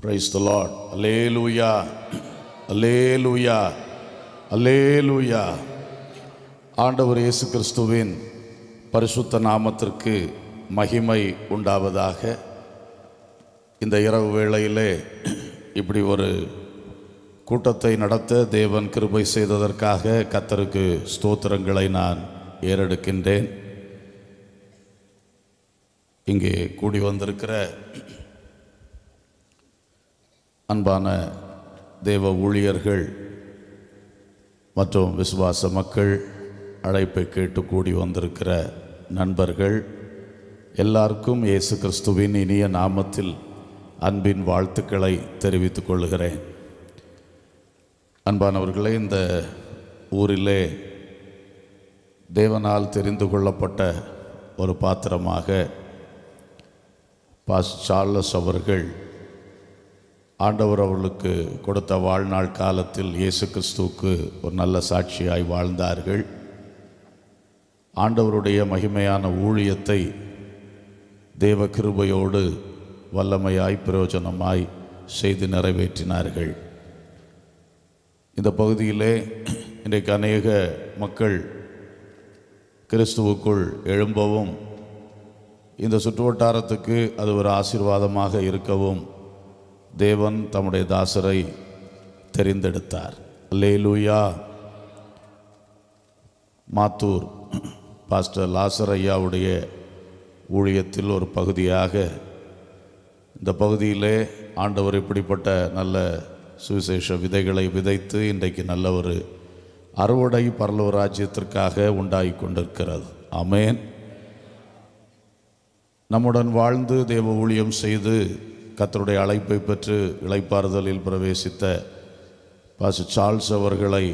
Praise the Lord. Alleluia. Alleluia. Alleluia. ஆண்டவர் இயேசு கிறிஸ்துவின் பரிசுத்த நாமத்திற்கு மகிமை உண்டாவதாக இந்த இரவு வேளையிலே இப்படி ஒரு கூட்டத்தை நடத்த தேவன் கிருபை செய்ததற்காக கத்தருக்கு ஸ்தோத்திரங்களை நான் ஏறெடுக்கின்றேன் இங்கே கூடி வந்திருக்கிற அன்பான தேவ ஊழியர்கள் மற்றும் விசுவாச மக்கள் அழைப்பை கேட்டு கூடி வந்திருக்கிற நண்பர்கள் எல்லாருக்கும் இயேசு கிறிஸ்துவின் இனிய நாமத்தில் அன்பின் வாழ்த்துக்களை தெரிவித்துக் கொள்கிறேன் அன்பானவர்களே இந்த ஊரிலே தேவனால் தெரிந்து கொள்ளப்பட்ட ஒரு பாத்திரமாக பாஸ் சார்லஸ் அவர்கள் ஆண்டவர் அவர்களுக்கு கொடுத்த வாழ்நாள் காலத்தில் இயேசு கிறிஸ்துவுக்கு ஒரு நல்ல சாட்சியாய் வாழ்ந்தார்கள் ஆண்டவருடைய மகிமையான ஊழியத்தை தேவ கிருபையோடு வல்லமையாய் பிரயோஜனமாய் செய்து நிறைவேற்றினார்கள் இந்த பகுதியிலே இன்றைக்கு அநேக மக்கள் கிறிஸ்துவுக்குள் எழும்பவும் இந்த சுற்றுவட்டாரத்துக்கு அது ஒரு ஆசீர்வாதமாக இருக்கவும் தேவன் தம்முடைய தாசரை தெரிந்தெடுத்தார் அல்லேலூயா மாத்தூர் பாஸ்டர் லாசர் ஐயாவுடைய ஊழியத்தில் ஒரு பகுதியாக இந்த பகுதியிலே ஆண்டவர் இப்படிப்பட்ட நல்ல சுவிசேஷ விதைகளை விதைத்து இன்றைக்கு நல்ல ஒரு அறுவடை பரலவ ராஜ்யத்திற்காக உண்டாகி கொண்டிருக்கிறது ஆமேன் நம்முடன் வாழ்ந்து தேவ ஊழியம் செய்து கத்தருடைய அழைப்பை பெற்று இளைப்பாறுதலில் பிரவேசித்த பாசு சார்ல்ஸ் அவர்களை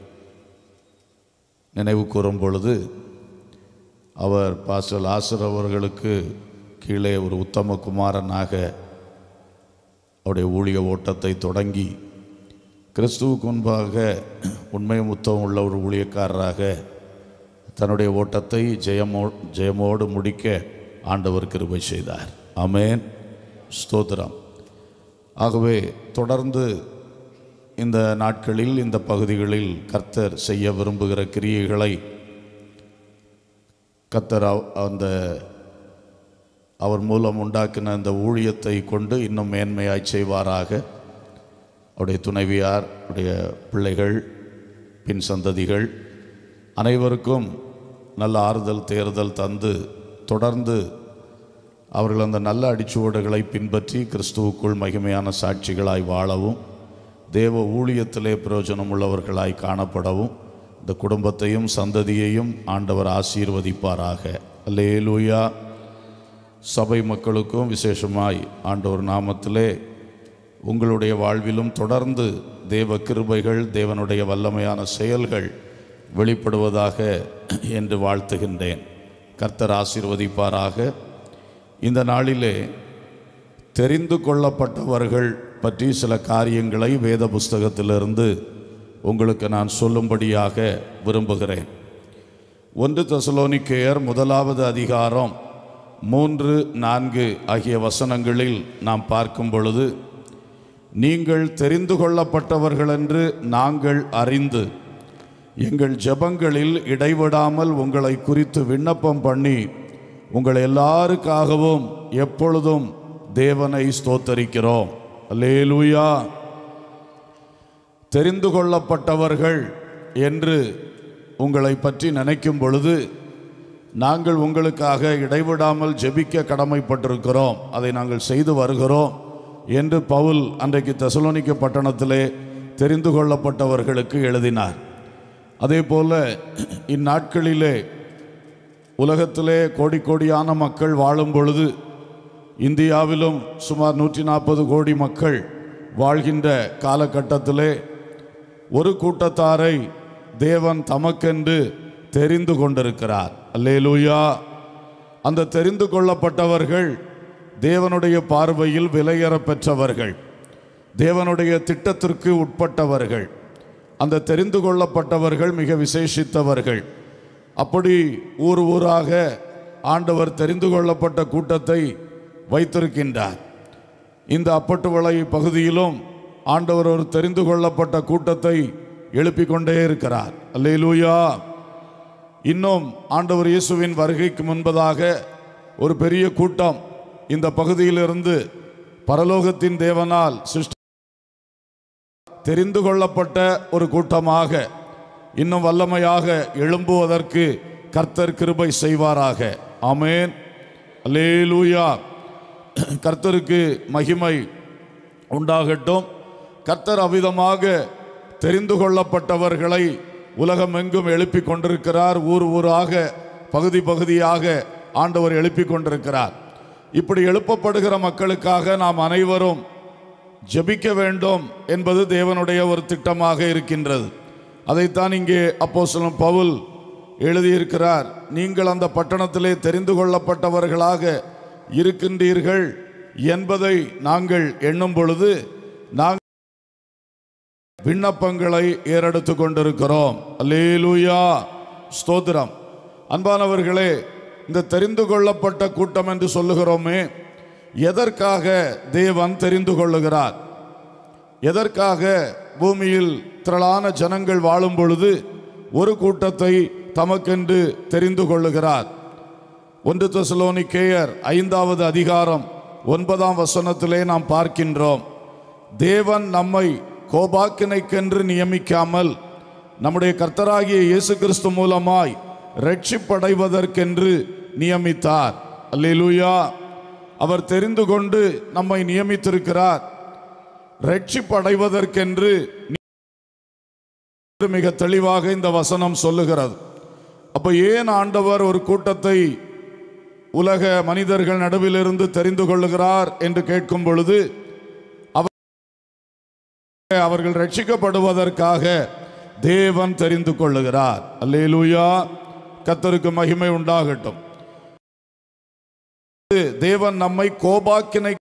நினைவு கூறும் பொழுது அவர் பாஸ்டர் லாசர் அவர்களுக்கு கீழே ஒரு உத்தம குமாரனாக அவருடைய ஊழிய ஓட்டத்தை தொடங்கி கிறிஸ்துவுக்கு முன்பாக உண்மையும் உத்தமம் உள்ள ஒரு ஊழியக்காரராக தன்னுடைய ஓட்டத்தை ஜெயமோ ஜெயமோடு முடிக்க ஆண்டவர் கிருபை செய்தார் ஆமேன் ஸ்தோத்திரம் ஆகவே தொடர்ந்து இந்த நாட்களில் இந்த பகுதிகளில் கர்த்தர் செய்ய விரும்புகிற கிரியைகளை கர்த்தர் அவ- அந்த அவர் மூலம் உண்டாக்கின அந்த ஊழியத்தை கொண்டு இன்னும் மேன்மையாய் செய்வாராக அவருடைய துணைவியார் அவருடைய பிள்ளைகள் பின் சந்ததிகள் அனைவருக்கும் நல்ல ஆறுதல் தேர்தல் தந்து தொடர்ந்து அவர்கள் அந்த நல்ல அடிச்சுவடுகளை பின்பற்றி கிறிஸ்துவுக்குள் மகிமையான சாட்சிகளாய் வாழவும் தேவ ஊழியத்திலே பிரயோஜனம் உள்ளவர்களாய் காணப்படவும் இந்த குடும்பத்தையும் சந்ததியையும் ஆண்டவர் ஆசீர்வதிப்பாராக அல்லேலூயா சபை மக்களுக்கும் விசேஷமாய் ஆண்டவர் நாமத்திலே உங்களுடைய வாழ்விலும் தொடர்ந்து தேவ கிருபைகள் தேவனுடைய வல்லமையான செயல்கள் வெளிப்படுவதாக என்று வாழ்த்துகின்றேன் கர்த்தர் ஆசீர்வதிப்பாராக இந்த நாளிலே தெரிந்து கொள்ளப்பட்டவர்கள் பற்றி சில காரியங்களை வேத புஸ்தகத்திலிருந்து உங்களுக்கு நான் சொல்லும்படியாக விரும்புகிறேன் ஒன்று தெசலோனிக்கேயர் முதலாவது அதிகாரம் மூன்று நான்கு ஆகிய வசனங்களில் நாம் பார்க்கும் பொழுது நீங்கள் தெரிந்து கொள்ளப்பட்டவர்கள் என்று நாங்கள் அறிந்து எங்கள் ஜெபங்களில் இடைவிடாமல் உங்களை குறித்து விண்ணப்பம் பண்ணி உங்கள் எல்லாருக்காகவும் எப்பொழுதும் தேவனை ஸ்தோத்தரிக்கிறோம் அல்லேலூயா தெரிந்து கொள்ளப்பட்டவர்கள் என்று உங்களை பற்றி நினைக்கும் பொழுது நாங்கள் உங்களுக்காக இடைவிடாமல் ஜெபிக்க கடமைப்பட்டிருக்கிறோம் அதை நாங்கள் செய்து வருகிறோம் என்று பவுல் அன்றைக்கு தெசலோனிக்க பட்டணத்திலே தெரிந்து கொள்ளப்பட்டவர்களுக்கு எழுதினார் அதே போல இந்நாட்களிலே உலகத்திலே கோடி கோடியான மக்கள் வாழும் பொழுது இந்தியாவிலும் சுமார் நூற்றி நாற்பது கோடி மக்கள் வாழ்கின்ற காலகட்டத்திலே ஒரு கூட்டத்தாரை தேவன் தமக்கென்று தெரிந்து கொண்டிருக்கிறார் அல்லேலூயா அந்த தெரிந்து கொள்ளப்பட்டவர்கள் தேவனுடைய பார்வையில் விலையேற பெற்றவர்கள் தேவனுடைய திட்டத்திற்கு உட்பட்டவர்கள் அந்த தெரிந்து கொள்ளப்பட்டவர்கள் மிக விசேஷித்தவர்கள் அப்படி ஊர் ஊராக ஆண்டவர் தெரிந்து கொள்ளப்பட்ட கூட்டத்தை வைத்திருக்கின்றார் இந்த அப்பட்டுவளை பகுதியிலும் ஆண்டவர் ஒரு தெரிந்து கொள்ளப்பட்ட கூட்டத்தை எழுப்பிக் கொண்டே இருக்கிறார் அல்லேலூயா இன்னும் ஆண்டவர் இயேசுவின் வருகைக்கு முன்பதாக ஒரு பெரிய கூட்டம் இந்த பகுதியிலிருந்து பரலோகத்தின் தேவனால் சிருஷ்டி தெரிந்து கொள்ளப்பட்ட ஒரு கூட்டமாக இன்னும் வல்லமையாக எழும்புவதற்கு கர்த்தர் கிருபை செய்வாராக ஆமென் அல்லேலூயா கர்த்தருக்கு மகிமை உண்டாகட்டும் கர்த்தர் அவ்விதமாக தெரிந்து கொள்ளப்பட்டவர்களை உலகமெங்கும் எழுப்பிக் கொண்டிருக்கிறார் ஊர் ஊராக பகுதி பகுதியாக ஆண்டவர் எழுப்பிக் கொண்டிருக்கிறார் இப்படி எழுப்பப்படுகிற மக்களுக்காக நாம் அனைவரும் ஜெபிக்க வேண்டும் என்பது தேவனுடைய ஒரு திட்டமாக இருக்கின்றது அதைத்தான் இங்கே அப்போஸ்தலன் பவுல் எழுதியிருக்கிறார் நீங்கள் அந்த பட்டணத்திலே தெரிந்து கொள்ளப்பட்டவர்களாக இருக்கின்றீர்கள் என்பதை நாங்கள் எண்ணும் பொழுது நாங்கள் விண்ணப்பங்களை ஏறெடுத்து கொண்டிருக்கிறோம் அல்லேலூயா ஸ்தோத்திரம் அன்பானவர்களே இந்த தெரிந்து கொள்ளப்பட்ட கூட்டம் என்று சொல்லுகிறோமே எதற்காக தேவன் தெரிந்து கொள்ளுகிறார் எதற்காக பூமியில் திரளான ஜனங்கள் வாழும் பொழுது ஒரு கூட்டத்தை தமக்கென்று தெரிந்து கொள்ளுகிறார் ஒன்று தெசலோனிக்கேயர் ஐந்தாவது அதிகாரம் ஒன்பதாம் வசனத்திலே நாம் பார்க்கின்றோம் தேவன் நம்மை கோபாக்கினைக்கென்று நியமிக்காமல் நம்முடைய கர்த்தராகிய இயேசு கிறிஸ்து மூலமாய் ரட்சிப்படைவதற்கென்று நியமித்தார் அல்லேலூயா அவர் தெரிந்து கொண்டு நம்மை நியமித்திருக்கிறார் ரட்சிப்படைவதற்கென்று மிக தெளிவாக இந்த வசனம் சொல்லுகிறது அப்ப ஏன் ஆண்டவர் ஒரு கூட்டத்தை உலக மனிதர்கள் நடுவிலிருந்து தெரிந்து கொள்ளுகிறார் என்று கேட்கும் பொழுது அவர் அவர்கள் ரட்சிக்கப்படுவதற்காக தேவன் தெரிந்து கொள்ளுகிறார் அல்லேலூயா கத்தருக்கு மகிமை உண்டாகட்டும் தேவன் நம்மை கோபாக்கினை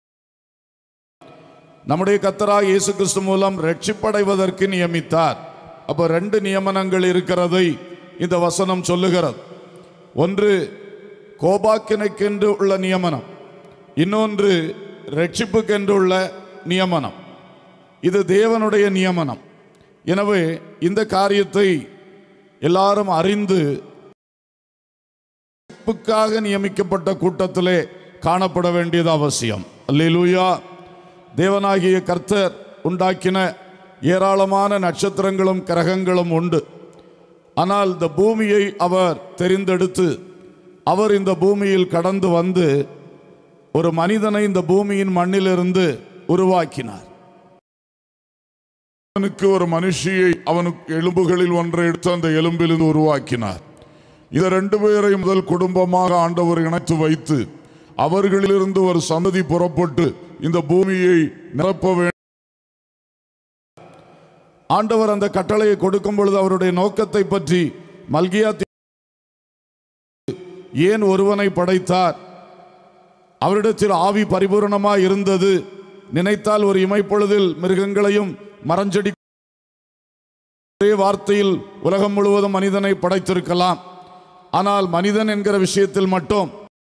நம்முடைய கத்தராக இயேசு கிறிஸ்து மூலம் ரட்சிப்படைவதற்கு நியமித்தார் அப்ப ரெண்டு நியமனங்கள் இருக்கிறதை இந்த வசனம் சொல்லுகிறது ஒன்று கோபாக்கினைக்கென்று உள்ள நியமனம் இன்னொன்று ரட்சிப்புக்கென்று உள்ள நியமனம் இது தேவனுடைய நியமனம் எனவே இந்த காரியத்தை எல்லாரும் அறிந்து ரட்சிப்புக்காக நியமிக்கப்பட்ட கூட்டத்திலே காணப்பட வேண்டியது அவசியம் அல்லேலூயா தேவனாகிய கர்த்தர் உண்டாக்கின ஏராளமான நட்சத்திரங்களும் கிரகங்களும் உண்டு ஆனால் இந்த பூமியை அவர் தெரிந்தெடுத்து அவர் இந்த பூமியில் கடந்து வந்து ஒரு மனிதனை இந்த பூமியின் மண்ணிலிருந்து உருவாக்கினார் அவனுக்கு ஒரு மனுஷியை அவனுக்கு எலும்புகளில் ஒன்றை எடுத்து அந்த எலும்பிலிருந்து உருவாக்கினார் இதை ரெண்டு பேரை முதல் குடும்பமாக ஆண்டவர் இணைத்து வைத்து அவர்களிலிருந்து ஒரு சந்ததி புறப்பட்டு இந்த பூமியை நிரப்ப வேண்டும் ஆண்டவர் அந்த கட்டளையை கொடுக்கும் பொழுது அவருடைய நோக்கத்தை பற்றி மல்கியா தி- ஏன் ஒருவனை படைத்தார் அவரிடத்தில் ஆவி பரிபூரணமாய் இருந்தது நினைத்தால் ஒரு இமைப்பொழுதில் மிருகங்களையும் மரஞ்செடி ஒரே வார்த்தையில் உலகம் முழுவதும் மனிதனை படைத்திருக்கலாம் ஆனால் மனிதன் என்கிற விஷயத்தில் மட்டும்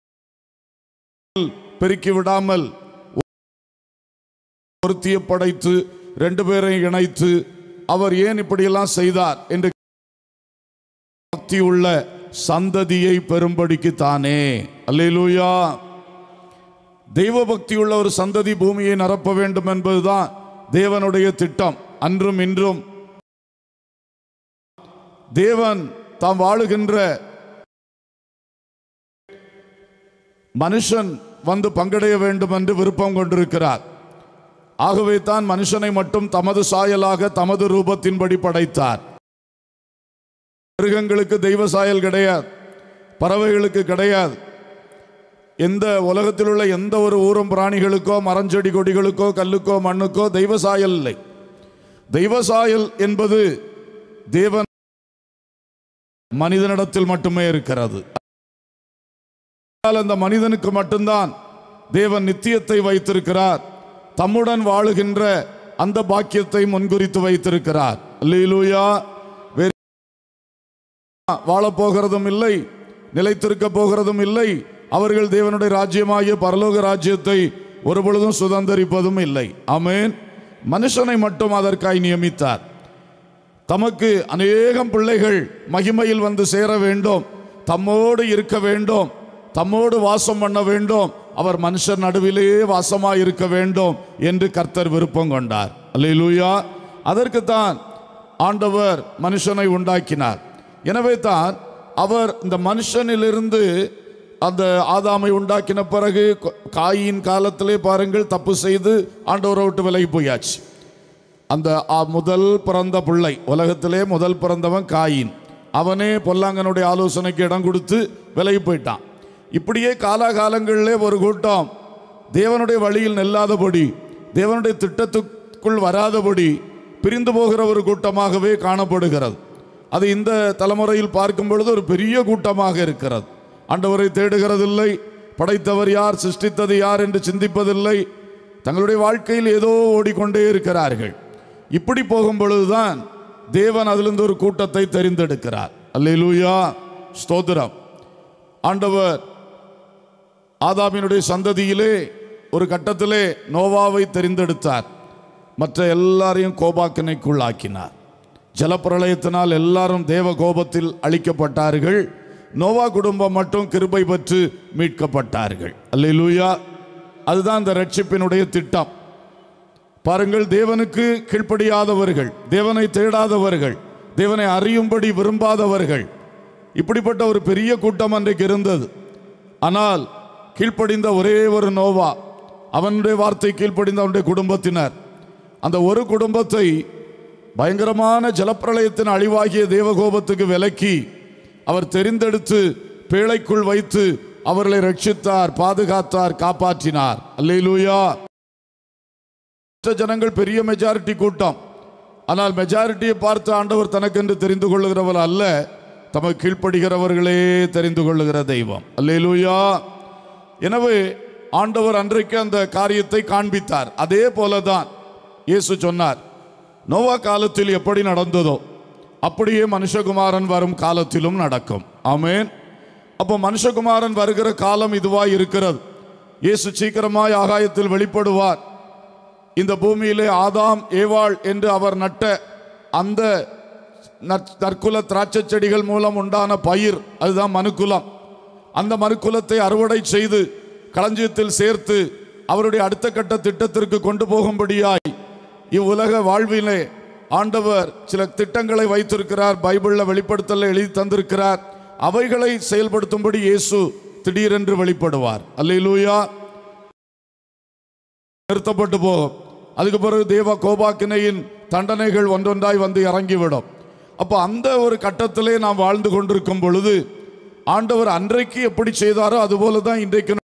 பெருக்கி விடாமல் ஒருத்தியை படைத்து ரெண்டு பேரை இணைத்து அவர் ஏன் இப்படியெல்லாம் செய்தார் என்று பக்தி உள்ள சந்ததியை பெரும்படிக்கு தானே அல்லேலூயா தெய்வ பக்தி உள்ள ஒரு சந்ததி பூமியை நிரப்ப வேண்டும் என்பதுதான் தேவனுடைய திட்டம் அன்றும் இன்றும் தேவன் தாம் வாழுகின்ற மனுஷன் வந்து பங்கடைய வேண்டும் என்று விருப்பம் கொண்டிருக்கிறார் ஆகவே தான் மனுஷனை மட்டும் தமது சாயலாக தமது ரூபத்தின்படி படைத்தார் மிருகங்களுக்கு தெய்வ சாயல் கிடையாது பறவைகளுக்கு கிடையாது எந்த உலகத்தில் உள்ள எந்த ஒரு ஊரும் பிராணிகளுக்கோ மரஞ்செடி கொடிகளுக்கோ கல்லுக்கோ மண்ணுக்கோ தெய்வ சாயல் இல்லை தெய்வ சாயல் என்பது தேவன் மனிதனிடத்தில் மட்டுமே இருக்கிறது ஆனால் அந்த மனிதனுக்கு மட்டும்தான் தேவன் நித்தியத்தை வைத்திருக்கிறார் தம்முடன் வாழுகின்ற அந்த பாக்கியத்தை முன்குறித்து வைத்திருக்கிறார் அல்லேலூயா வேறு வாழப் போகிறதும் இல்லை நிலைத்திருக்க போகிறதும் இல்லை அவர்கள் தேவனுடைய ராஜ்யமாகிய பரலோக ராஜ்யத்தை ஒருபொழுதும் சுதந்தரிப்பதும் இல்லை ஆமென் மனுஷனை மட்டும் அதற்காய் நியமித்தார் தமக்கு அநேகம் பிள்ளைகள் மகிமையில் வந்து சேர வேண்டும் தம்மோடு இருக்க வேண்டும் தம்மோடு வாசம் பண்ண வேண்டும் அவர் மனுஷர் நடுவிலே வாசமாய் இருக்க வேண்டும் என்று கர்த்தர் விருப்பம் கொண்டார் அல்லேலூயா அதற்குத்தான் ஆண்டவர் மனுஷனை உண்டாக்கினார் எனவே தான் அவர் இந்த மனுஷனிலிருந்து அந்த ஆதாமை உண்டாக்கின பிறகு கொ- காயின் காலத்திலே பாருங்கள் தப்பு செய்து ஆண்டவரை விட்டு விலகி போயாச்சு அந்த ஆ- முதல் பிறந்த பிள்ளை உலகத்திலே முதல் பிறந்தவன் காயின் அவனே பொல்லாங்கனுடைய ஆலோசனைக்கு இடம் கொடுத்து விலகி போயிட்டான் இப்படியே காலாகாலங்களிலே ஒரு கூட்டம் தேவனுடைய வழியில் நெல்லாதபடி தேவனுடைய திட்டத்துக்குள் வராதபடி பிரிந்து போகிற ஒரு கூட்டமாகவே காணப்படுகிறது அது இந்த தலைமுறையில் பார்க்கும் பொழுது ஒரு பெரிய கூட்டமாக இருக்கிறது ஆண்டவரை தேடுகிறதில்லை படைத்தவர் யார் சிருஷ்டித்தது யார் என்று சிந்திப்பதில்லை தங்களுடைய வாழ்க்கையில் ஏதோ ஓடிக்கொண்டே இருக்கிறார்கள் இப்படி போகும் பொழுதுதான் தேவன் அதிலிருந்து ஒரு கூட்டத்தை தெரிந்தெடுக்கிறார் அல்லேலூயா ஸ்தோத்திரம் ஆண்டவர் ஆதாமினுடைய சந்ததியிலே ஒரு கட்டத்திலே நோவாவை தெரிந்தெடுத்தார் மற்ற எல்லாரையும் கோபாக்கினைக்குள்ளாக்கினார் ஜலப்பிரளயத்தினால் எல்லாரும் தேவ கோபத்தில் அழிக்கப்பட்டார்கள் நோவா குடும்பம் மட்டும் கிருபை பெற்று மீட்கப்பட்டார்கள் அல்லேலூயா அதுதான் இந்த ரட்சிப்பினுடைய திட்டம் பாருங்கள் தேவனுக்கு கீழ்ப்படியாதவர்கள் தேவனை தேடாதவர்கள் தேவனை அறியும்படி விரும்பாதவர்கள் இப்படிப்பட்ட ஒரு பெரிய கூட்டம் அன்றைக்கு இருந்தது ஆனால் கீழ்ப்படிந்த ஒரே ஒரு நோவா அவனுடைய வார்த்தை கீழ்ப்படிந்த அவனுடைய குடும்பத்தினர் அந்த ஒரு குடும்பத்தை பயங்கரமான ஜலப்பிரளயத்தின் அழிவாகிய தேவகோபத்துக்கு விலக்கி அவர் தெரிந்தெடுத்து பேழைக்குள் வைத்து அவர்களை ரட்சித்தார் பாதுகாத்தார் காப்பாற்றினார் அல்லேலூயா மற்ற ஜனங்கள் பெரிய மெஜாரிட்டி கூட்டம் ஆனால் மெஜாரிட்டியை பார்த்து ஆண்டவர் தனக்கென்று தெரிந்து கொள்ளுகிறவர் அல்ல தமக்கு கீழ்ப்படுகிறவர்களே தெரிந்து கொள்ளுகிற தெய்வம் அல்லேலூயா எனவே ஆண்டவர் அன்றைக்கு அந்த காரியத்தை காண்பித்தார் அதே போலதான் இயேசு சொன்னார் நோவா காலத்தில் எப்படி நடந்ததோ அப்படியே மனுஷகுமாரன் வரும் காலத்திலும் நடக்கும் ஆமென் அப்போ மனுஷகுமாரன் வருகிற காலம் இதுவாய் இருக்கிறது இயேசு சீக்கிரமாய் ஆகாயத்தில் வெளிப்படுவார் இந்த பூமியிலே ஆதாம் ஏவாள் என்று அவர் நட்ட அந்த நற்- நற்குல திராட்சை செடிகள் மூலம் உண்டான பயிர் அதுதான் மனுக்குலம் அந்த மனுக்குலத்தை அறுவடை செய்து களஞ்சியத்தில் சேர்த்து அவருடைய அடுத்த கட்ட திட்டத்திற்கு கொண்டு போகும்படியாய் இவ்வுலக வாழ்விலே ஆண்டவர் சில திட்டங்களை வைத்திருக்கிறார் பைபிளில் வெளிப்படுத்தல எழுதி தந்திருக்கிறார் அவைகளை செயல்படுத்தும்படி இயேசு திடீரென்று வெளிப்படுவார் அல்லேலூயா நிறுத்தப்பட்டு போகும் அதுக்கு பிறகு தேவ கோபாக்கினையின் தண்டனைகள் ஒன்றொன்றாய் வந்து இறங்கிவிடும் அப்போ அந்த ஒரு கட்டத்திலே நாம் வாழ்ந்து கொண்டிருக்கும் பொழுது ஆண்டவர் அன்றைக்கு எப்படி செய்தாரோ அதுபோல தான் இன்றைக்கு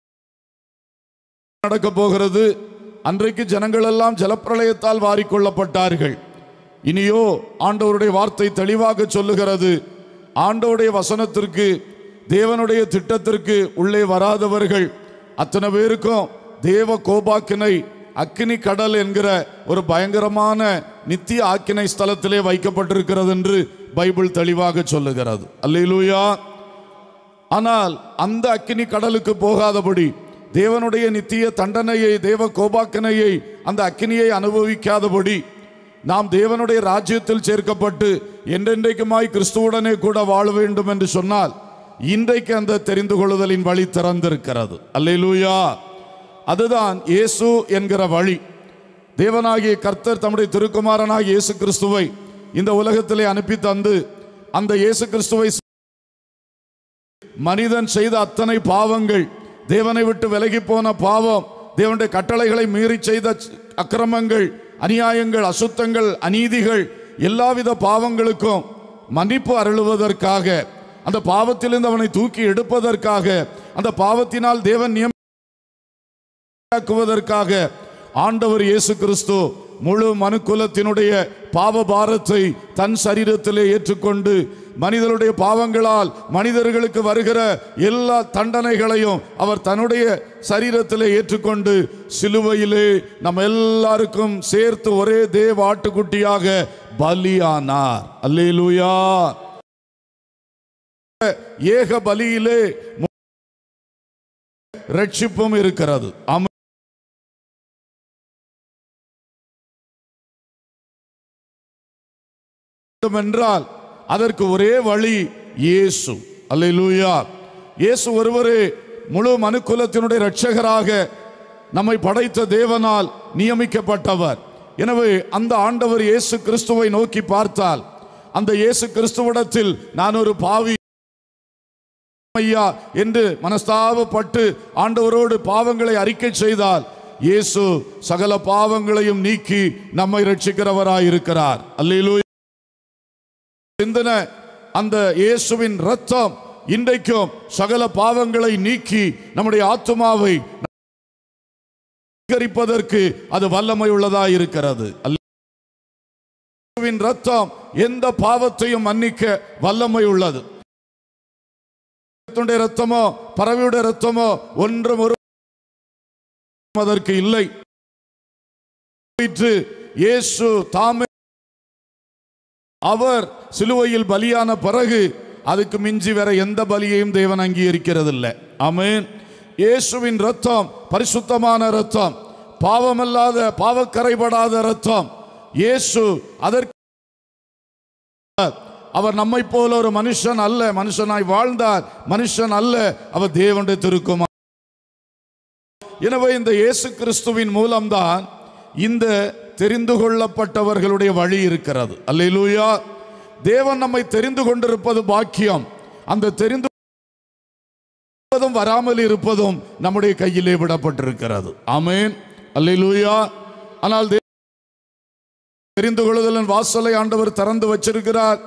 நடக்க போகிறது அன்றைக்கு ஜனங்கள் எல்லாம் ஜலப்பிரளயத்தால் வாரிக்கொள்ளப்பட்டார்கள் இனியோ ஆண்டவருடைய வார்த்தை தெளிவாக சொல்லுகிறது ஆண்டவருடைய வசனத்திற்கு தேவனுடைய திட்டத்திற்கு உள்ளே வராதவர்கள் அத்தனை பேருக்கும் தேவ கோபாக்கினை அக்கினி கடல் என்கிற ஒரு பயங்கரமான நித்திய ஆக்கினை ஸ்தலத்திலே வைக்கப்பட்டிருக்கிறது என்று பைபிள் தெளிவாக சொல்லுகிறது அல்லேலூயா ஆனால் அந்த அக்கினி கடலுக்கு போகாதபடி தேவனுடைய நித்திய தண்டனையை தேவ கோபாக்கனையை அந்த அக்கினியை அனுபவிக்காதபடி நாம் தேவனுடைய ராஜ்யத்தில் சேர்க்கப்பட்டு என்றென்றைக்குமாய் கிறிஸ்துவுடனே கூட வாழ வேண்டும் என்று சொன்னால் இன்றைக்கு அந்த தெரிந்து கொள்ளுதலின் வழி திறந்திருக்கிறது அல்லேலூயா அதுதான் இயேசு என்கிற வழி தேவனாகிய கர்த்தர் தம்முடைய திருக்குமாரனாகிய இயேசு கிறிஸ்துவை இந்த உலகத்திலே அனுப்பி தந்து அந்த இயேசு கிறிஸ்துவை மனிதன் செய்த அத்தனை பாவங்கள் தேவனை விட்டு விலகி போன பாவம் தேவனுடைய கட்டளைகளை மீறி செய்த ச்- அக்கிரமங்கள் அநியாயங்கள் அசுத்தங்கள் அநீதிகள் எல்லாவித பாவங்களுக்கும் மன்னிப்பு அருளுவதற்காக அந்த பாவத்திலிருந்து அவனை தூக்கி எடுப்பதற்காக அந்த பாவத்தினால் தேவன் நியம ஆக்குவதற்காக ஆண்டவர் இயேசு கிறிஸ்து முழு மனுக்குலத்தினுடைய பாவ பாரத்தை தன் சரீரத்திலே ஏற்றுக்கொண்டு மனிதருடைய பாவங்களால் மனிதர்களுக்கு வருகிற எல்லா தண்டனைகளையும் அவர் தன்னுடைய சரீரத்திலே ஏற்றுக்கொண்டு சிலுவையிலே நம்ம எல்லாருக்கும் சேர்த்து ஒரே தேவ ஆட்டுக்குட்டியாக பலியானார் அல்லேலூயா ஏக பலியிலே ரட்சிப்பும் இருக்கிறது ஆமென். வேண்டும் என்றால் அதற்கு ஒரே வழி இயேசு அல்லேலூயா இயேசு ஒருவரே முழு மனுக்குலத்தினுடைய இரட்சகராக நம்மை படைத்த தேவனால் நியமிக்கப்பட்டவர் எனவே அந்த ஆண்டவர் இயேசு கிறிஸ்துவை நோக்கி பார்த்தால் அந்த இயேசு கிறிஸ்துவிடத்தில் நான் ஒரு பாவி ஐயா என்று மனஸ்தாபப்பட்டு ஆண்டவரோடு பாவங்களை அறிக்கை செய்தால் இயேசு சகல பாவங்களையும் நீக்கி நம்மை ரட்சிக்கிறவராய் இருக்கிறார் அல்லேலூயா சிந்தனை அந்த இயேசுவின் ரத்தம் இன்றைக்கும் சகல பாவங்களை நீக்கி நம்முடைய ஆத்துமாவை அதிகரிப்பதற்கு அது வல்லமை உள்ளதாய் இருக்கிறது இயேசுவின் ரத்தம் எந்த பாவத்தையும் மன்னிக்க வல்லமை உள்ளது ரத்தத்துடைய ரத்தமோ பறவையுடைய ரத்தமோ ஒன்றும் ஒரு அதற்கு இல்லை போயிற்று. இயேசு தாமே அவர் சிலுவையில் பலியான பிறகு அதுக்கு மிஞ்சி வேற எந்த பலியையும் தேவன் அங்கீகரிக்கிறதில்லை ஆமென் இயேசுவின் ரத்தம் பரிசுத்தமான ரத்தம் பாவமல்லாத பாவக்கரைபடாத ரத்தம் இயேசு அதற்கு அவர் நம்மை போல ஒரு மனுஷன் அல்ல மனுஷனாய் வாழ்ந்தார் மனுஷன் அல்ல அவர் தேவனுடைய திருக்குமார் எனவே இந்த இயேசு கிறிஸ்துவின் மூலம்தான் இந்த தெரிந்து கொள்ளப்பட்டவர்களுடைய வழி இருக்கிறது அல்லேலூயா தேவன் நம்மை தெரிந்து கொண்டிருப்பது பாக்கியம் அந்த தெரிந்து கொள்வதும் வராமல் இருப்பதும் நம்முடைய கையிலே விடப்பட்டிருக்கிறது ஆமென் அல்லேலூயா ஆனால் தே- தெரிந்து கொள்ளுதலின் வாசலை ஆண்டவர் திறந்து வச்சிருக்கிறார்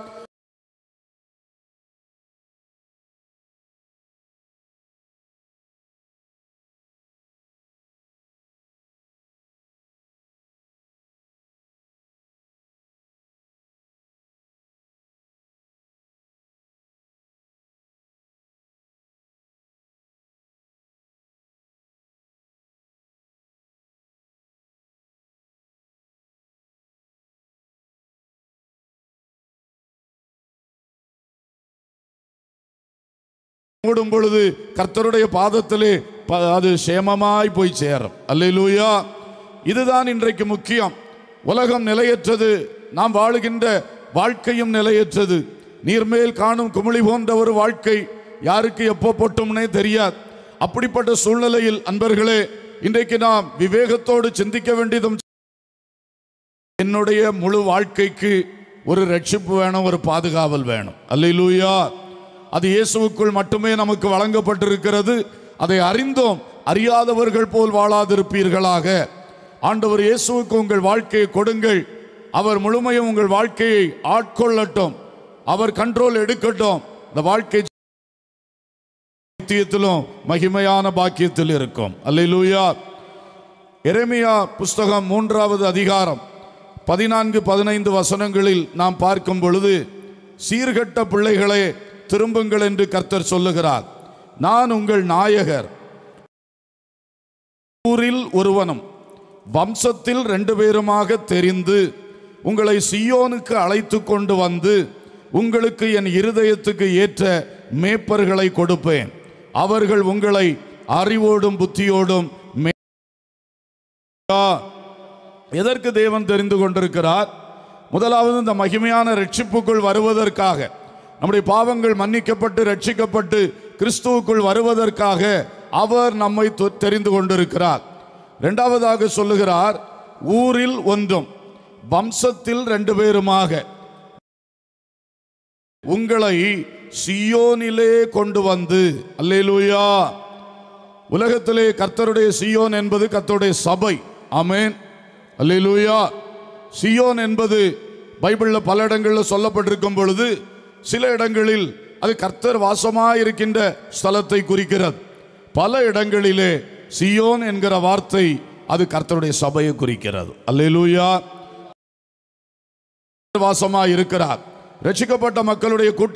மூடும் பொழுது கர்த்தருடைய பாதத்திலே ப- அது சேமமாய் போய் சேரும் அல்லேலூயா இதுதான் இன்றைக்கு முக்கியம் உலகம் நிலையற்றது நாம் வாழுகின்ற வாழ்க்கையும் நிலையற்றது நீர்மேல் காணும் குமிழி போன்ற ஒரு வாழ்க்கை யாருக்கு எப்போ பொட்டும்னே தெரியாது அப்படிப்பட்ட சூழ்நிலையில் அன்பர்களே இன்றைக்கு நாம் விவேகத்தோடு சிந்திக்க வேண்டியதும் என்னுடைய முழு வாழ்க்கைக்கு ஒரு ரட்சிப்பு வேணும் ஒரு பாதுகாவல் வேணும் அல்லேலூயா அது இயேசுவுக்குள் மட்டுமே நமக்கு வழங்கப்பட்டிருக்கிறது அதை அறிந்தோம் அறியாதவர்கள் போல் வாழாதிருப்பீர்களாக ஆண்டவர் இயேசுவுக்கு உங்கள் வாழ்க்கையை கொடுங்கள் அவர் முழுமையும் உங்கள் வாழ்க்கையை ஆட்கொள்ளட்டும் அவர் கண்ட்ரோல் எடுக்கட்டும் இந்த வாழ்க்கை நித்தியத்திலும் மகிமையான பாக்கியத்தில் இருக்கும் அல்லேலூயா எரேமியா புஸ்தகம் மூன்றாவது அதிகாரம் பதினான்கு பதினைந்து வசனங்களில் நாம் பார்க்கும் பொழுது சீர்கெட்ட பிள்ளைகளே திரும்புங்கள் என்று கர்த்தர் சொல்லுகிறார் நான் உங்கள் நாயகர் ஊரில் ஒருவனும் வம்சத்தில் ரெண்டு பேருமாக தெரிந்து உங்களை சியோனுக்கு அழைத்து கொண்டு வந்து உங்களுக்கு என் இருதயத்துக்கு ஏற்ற மேப்பர்களை கொடுப்பேன் அவர்கள் உங்களை அறிவோடும் புத்தியோடும் மே- எதற்கு தேவன் தெரிந்து கொண்டிருக்கிறார் முதலாவது இந்த மகிமையான ரட்சிப்புக்குள் வருவதற்காக நம்முடைய பாவங்கள் மன்னிக்கப்பட்டு ரட்சிக்கப்பட்டு கிறிஸ்துவுக்குள் வருவதற்காக அவர் நம்மை தொ- தெரிந்து கொண்டிருக்கிறார் இரண்டாவதாக சொல்லுகிறார் ஊரில் ஒன்றும் வம்சத்தில் ரெண்டு பேருமாக உங்களை சியோனிலே கொண்டு வந்து அல்லேலூயா உலகத்திலே கர்த்தருடைய சியோன் என்பது கர்த்தருடைய சபை ஆமென் அல்லேலூயா சியோன் என்பது பைபிளில் பல இடங்களில் சொல்லப்பட்டிருக்கும் பொழுது சில இடங்களில் அது கர்த்தர் வாசமாய் இருக்கின்ற ஸ்தலத்தை குறிக்கிறது பல இடங்களிலே சியோன் என்கிற வார்த்தை அது கர்த்தருடைய சபையை குறிக்கிறது அல்லேலூயா வாசமாய் இருக்கிறார் ரட்சிக்கப்பட்ட மக்களுடைய கூட்ட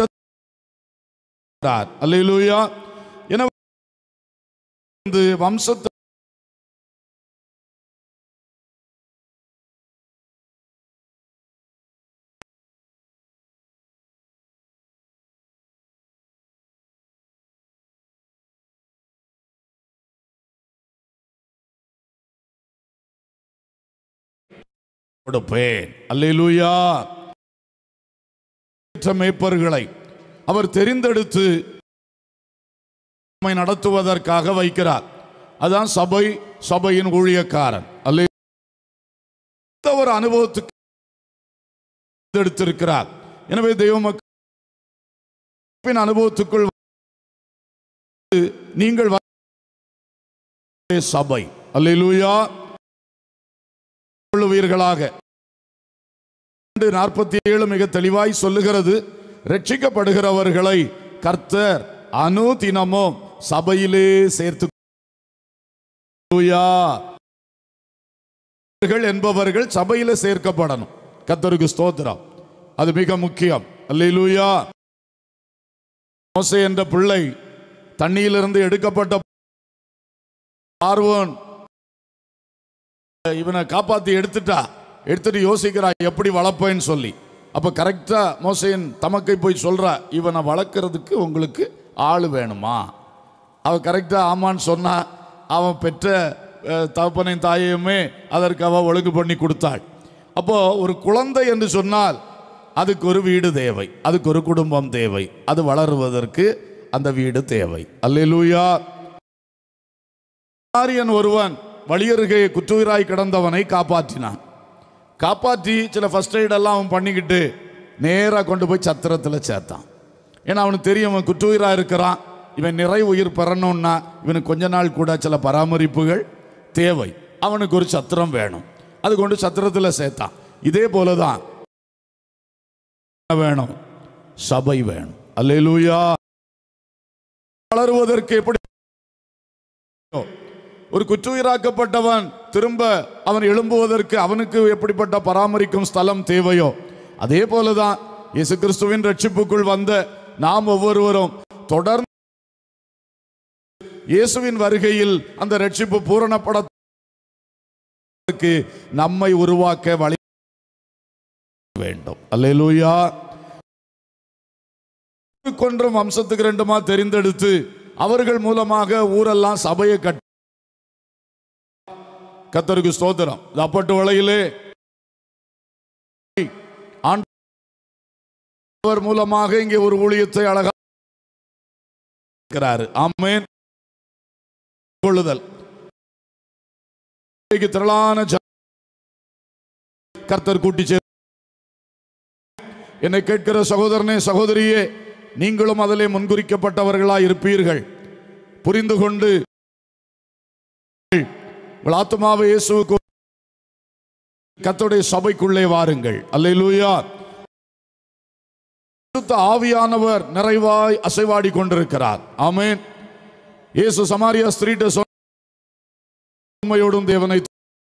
அல்லேலூயா எனவே இந்த வம்சத்தை கொடுப்பேன் அல்லேலூயா தகுதியற்ற மேய்ப்பர்களை அவர் தெரிந்தெடுத்து நம்மை நடத்துவதற்காக வைக்கிறார் அதான் சபை சபையின் ஊழியக்காரன் அல்ல ஒரு அனுபவத்துக்கு எடுத்திருக்கிறார் எனவே தெய்வ மக்களின் அனுபவத்துக்குள் வந்து நீங்கள் வ- சபை அல்லேலூயா கொள்ளுவீர்களாக நாற்பத்தி ஏழு மிக தெளிவாய் சொல்லுகிறது ரட்சிக்கப்படுகிறவர்களை கர்த்தர் அனுதினமும் சபையிலே சேர்த்து அல்லேலூயா. அவர்கள் என்பவர்கள் சபையில சேர்க்கப்படணும் கர்த்தருக்கு ஸ்தோத்திரம் அது மிக முக்கியம் அல்லேலூயா மோசே என்ற பிள்ளை தண்ணியிலிருந்து எடுக்கப்பட்ட பார்வோன் இவனை காப்பாத்தி எடுத்துட்டா எடுத்துட்டு யோசிக்கிறா எப்படி வளர்ப்பேன்னு சொல்லி அப்ப கரெக்டா மோசையன் தமக்கை போய் சொல்றா இவனை வளர்க்கறதுக்கு உங்களுக்கு ஆள் வேணுமா அவ கரெக்டா ஆமான்னு சொன்னா அவன் பெற்ற அஹ், தகப்பனையும் தாயையுமே அதற்கு அவ ஒழுங்கு பண்ணி கொடுத்தாள் அப்போ ஒரு குழந்தை என்று சொன்னால் அதுக்கு ஒரு வீடு தேவை அதுக்கு ஒரு குடும்பம் தேவை அது வளருவதற்கு அந்த வீடு தேவை அல்லேலூயா ஆரியன் ஒருவன் வழியருகே குற்றுயிராய் கிடந்தவனை காப்பாற்றினான் காப்பாற்றி சில ஃபர்ஸ்ட் எய்ட் எல்லாம் அவன் பண்ணிக்கிட்டு நேராக கொண்டு போய் சத்திரத்தில் சேர்த்தான் ஏன்னா அவனுக்கு தெரியும் அவன் குற்றுயிராக இருக்கிறான் இவன் நிறை உயிர் பெறணும்னா இவனுக்கு கொஞ்ச நாள் கூட சில பராமரிப்புகள் தேவை அவனுக்கு ஒரு சத்திரம் வேணும் அது கொண்டு சத்திரத்தில் சேர்த்தான் இதே போல தான் வேணும் சபை வேணும் அல்லேலூயா வளருவதற்கு எப்படி ஒரு குற்றுயிராக்கப்பட்டவன் திரும்ப அவன் எழும்புவதற்கு அவனுக்கு எப்படிப்பட்ட பராமரிக்கும் ஸ்தலம் தேவையோ அதே போலதான் இயேசு கிறிஸ்துவின் ரட்சிப்புக்குள் வந்த நாம் ஒவ்வொருவரும் தொடர்ந்து இயேசுவின் வருகையில் அந்த ரட்சிப்பு பூரணப்பட நம்மை உருவாக்க வழி வேண்டும் அல்லேலூயா கொன்றும் வம்சத்துக்கு ரெண்டுமா தெரிந்தெடுத்து அவர்கள் மூலமாக ஊரெல்லாம் சபையை கட்ட கத்தருக்கு ஸ்தோத்திரம் இது அப்பட்டு வலையிலே ஆண்டவர் மூலமாக இங்கே ஒரு ஊழியத்தை அழகா இருக்கிறாரு ஆமென் கொள்ளுதல் இன்னைக்கு திரளான ஜன- கர்த்தர் கூட்டி சேர் என்னை கேட்கிற சகோதரனே சகோதரியே நீங்களும் அதிலே முன்குறிக்கப்பட்டவர்களாய் இருப்பீர்கள் புரிந்து கொண்டு உங்கள் ஆத்மாவை இயேசுவுக்கு கர்த்தருடைய சபைக்குள்ளே வாருங்கள் அல்லேலூயா பரிசுத்த ஆவியானவர் நிறைவாய் அசைவாடி கொண்டிருக்கிறார் ஆமென் இயேசு சமாரியா ஸ்திரீட்ட சொன்ன உண்மையோடும் தேவனை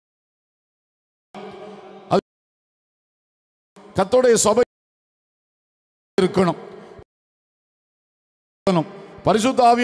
அது கர்த்தருடைய சபை இருக்கணும் பரிசுத்த ஆவியா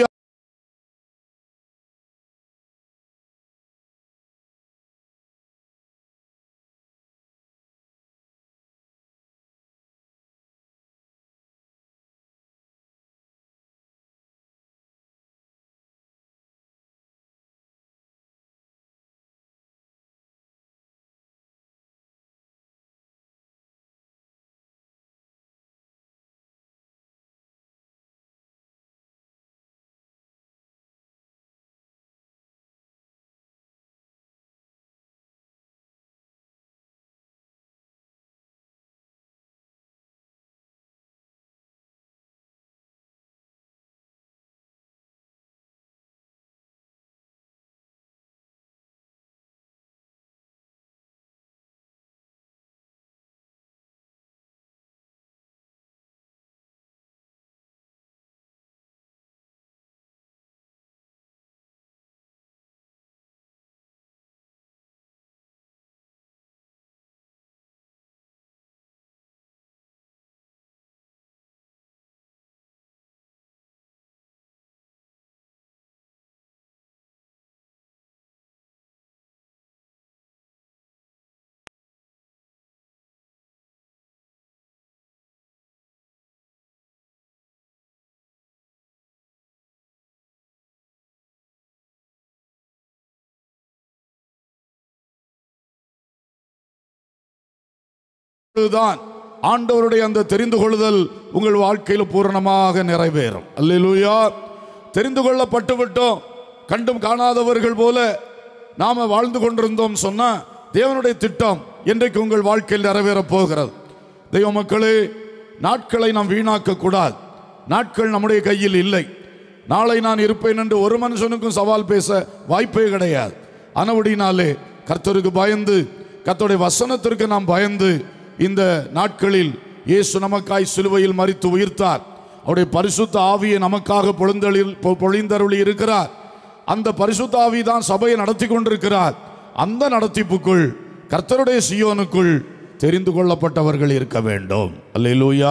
தான் ஆண்டவருடைய அந்த தெரிந்து கொள்ளுதல் உங்கள் வாழ்க்கையில் பூரணமாக நிறைவேறும் அல்லேலூயா தெரிந்து கொள்ளப்பட்டு விட்டோம் கண்டும் காணாதவர்கள் போல நாம வாழ்ந்து கொண்டிருந்தோம் சொன்னா தேவனுடைய திட்டம் இன்றைக்கு உங்கள் வாழ்க்கையில் நிறைவேறப் போகிறது தெய்வ மக்களே நாட்களை நாம் வீணாக்க கூடாது நாட்கள் நம்முடைய கையில் இல்லை நாளை நான் இருப்பேன் என்று ஒரு மனுஷனுக்கும் சவால் பேச வாய்ப்பே கிடையாது ஆனபடினாலே கர்த்தருக்கு பயந்து கர்த்தருடைய வசனத்திற்கு நாம் பயந்து இந்த நாட்களில் இயேசு நமக்காய் சிலுவையில் மறித்து உயிர்த்தார் அவருடைய பரிசுத்த ஆவியை நமக்காக பொழுந்தளில் பொ- பொழிந்தருளி இருக்கிறார் அந்த பரிசுத்த ஆவி தான் சபையை நடத்தி கொண்டிருக்கிறார் அந்த நடத்திப்புக்குள் கர்த்தருடைய சியோனுக்குள் தெரிந்து கொள்ளப்பட்டவர்கள் இருக்க வேண்டும் அல்லேலூயா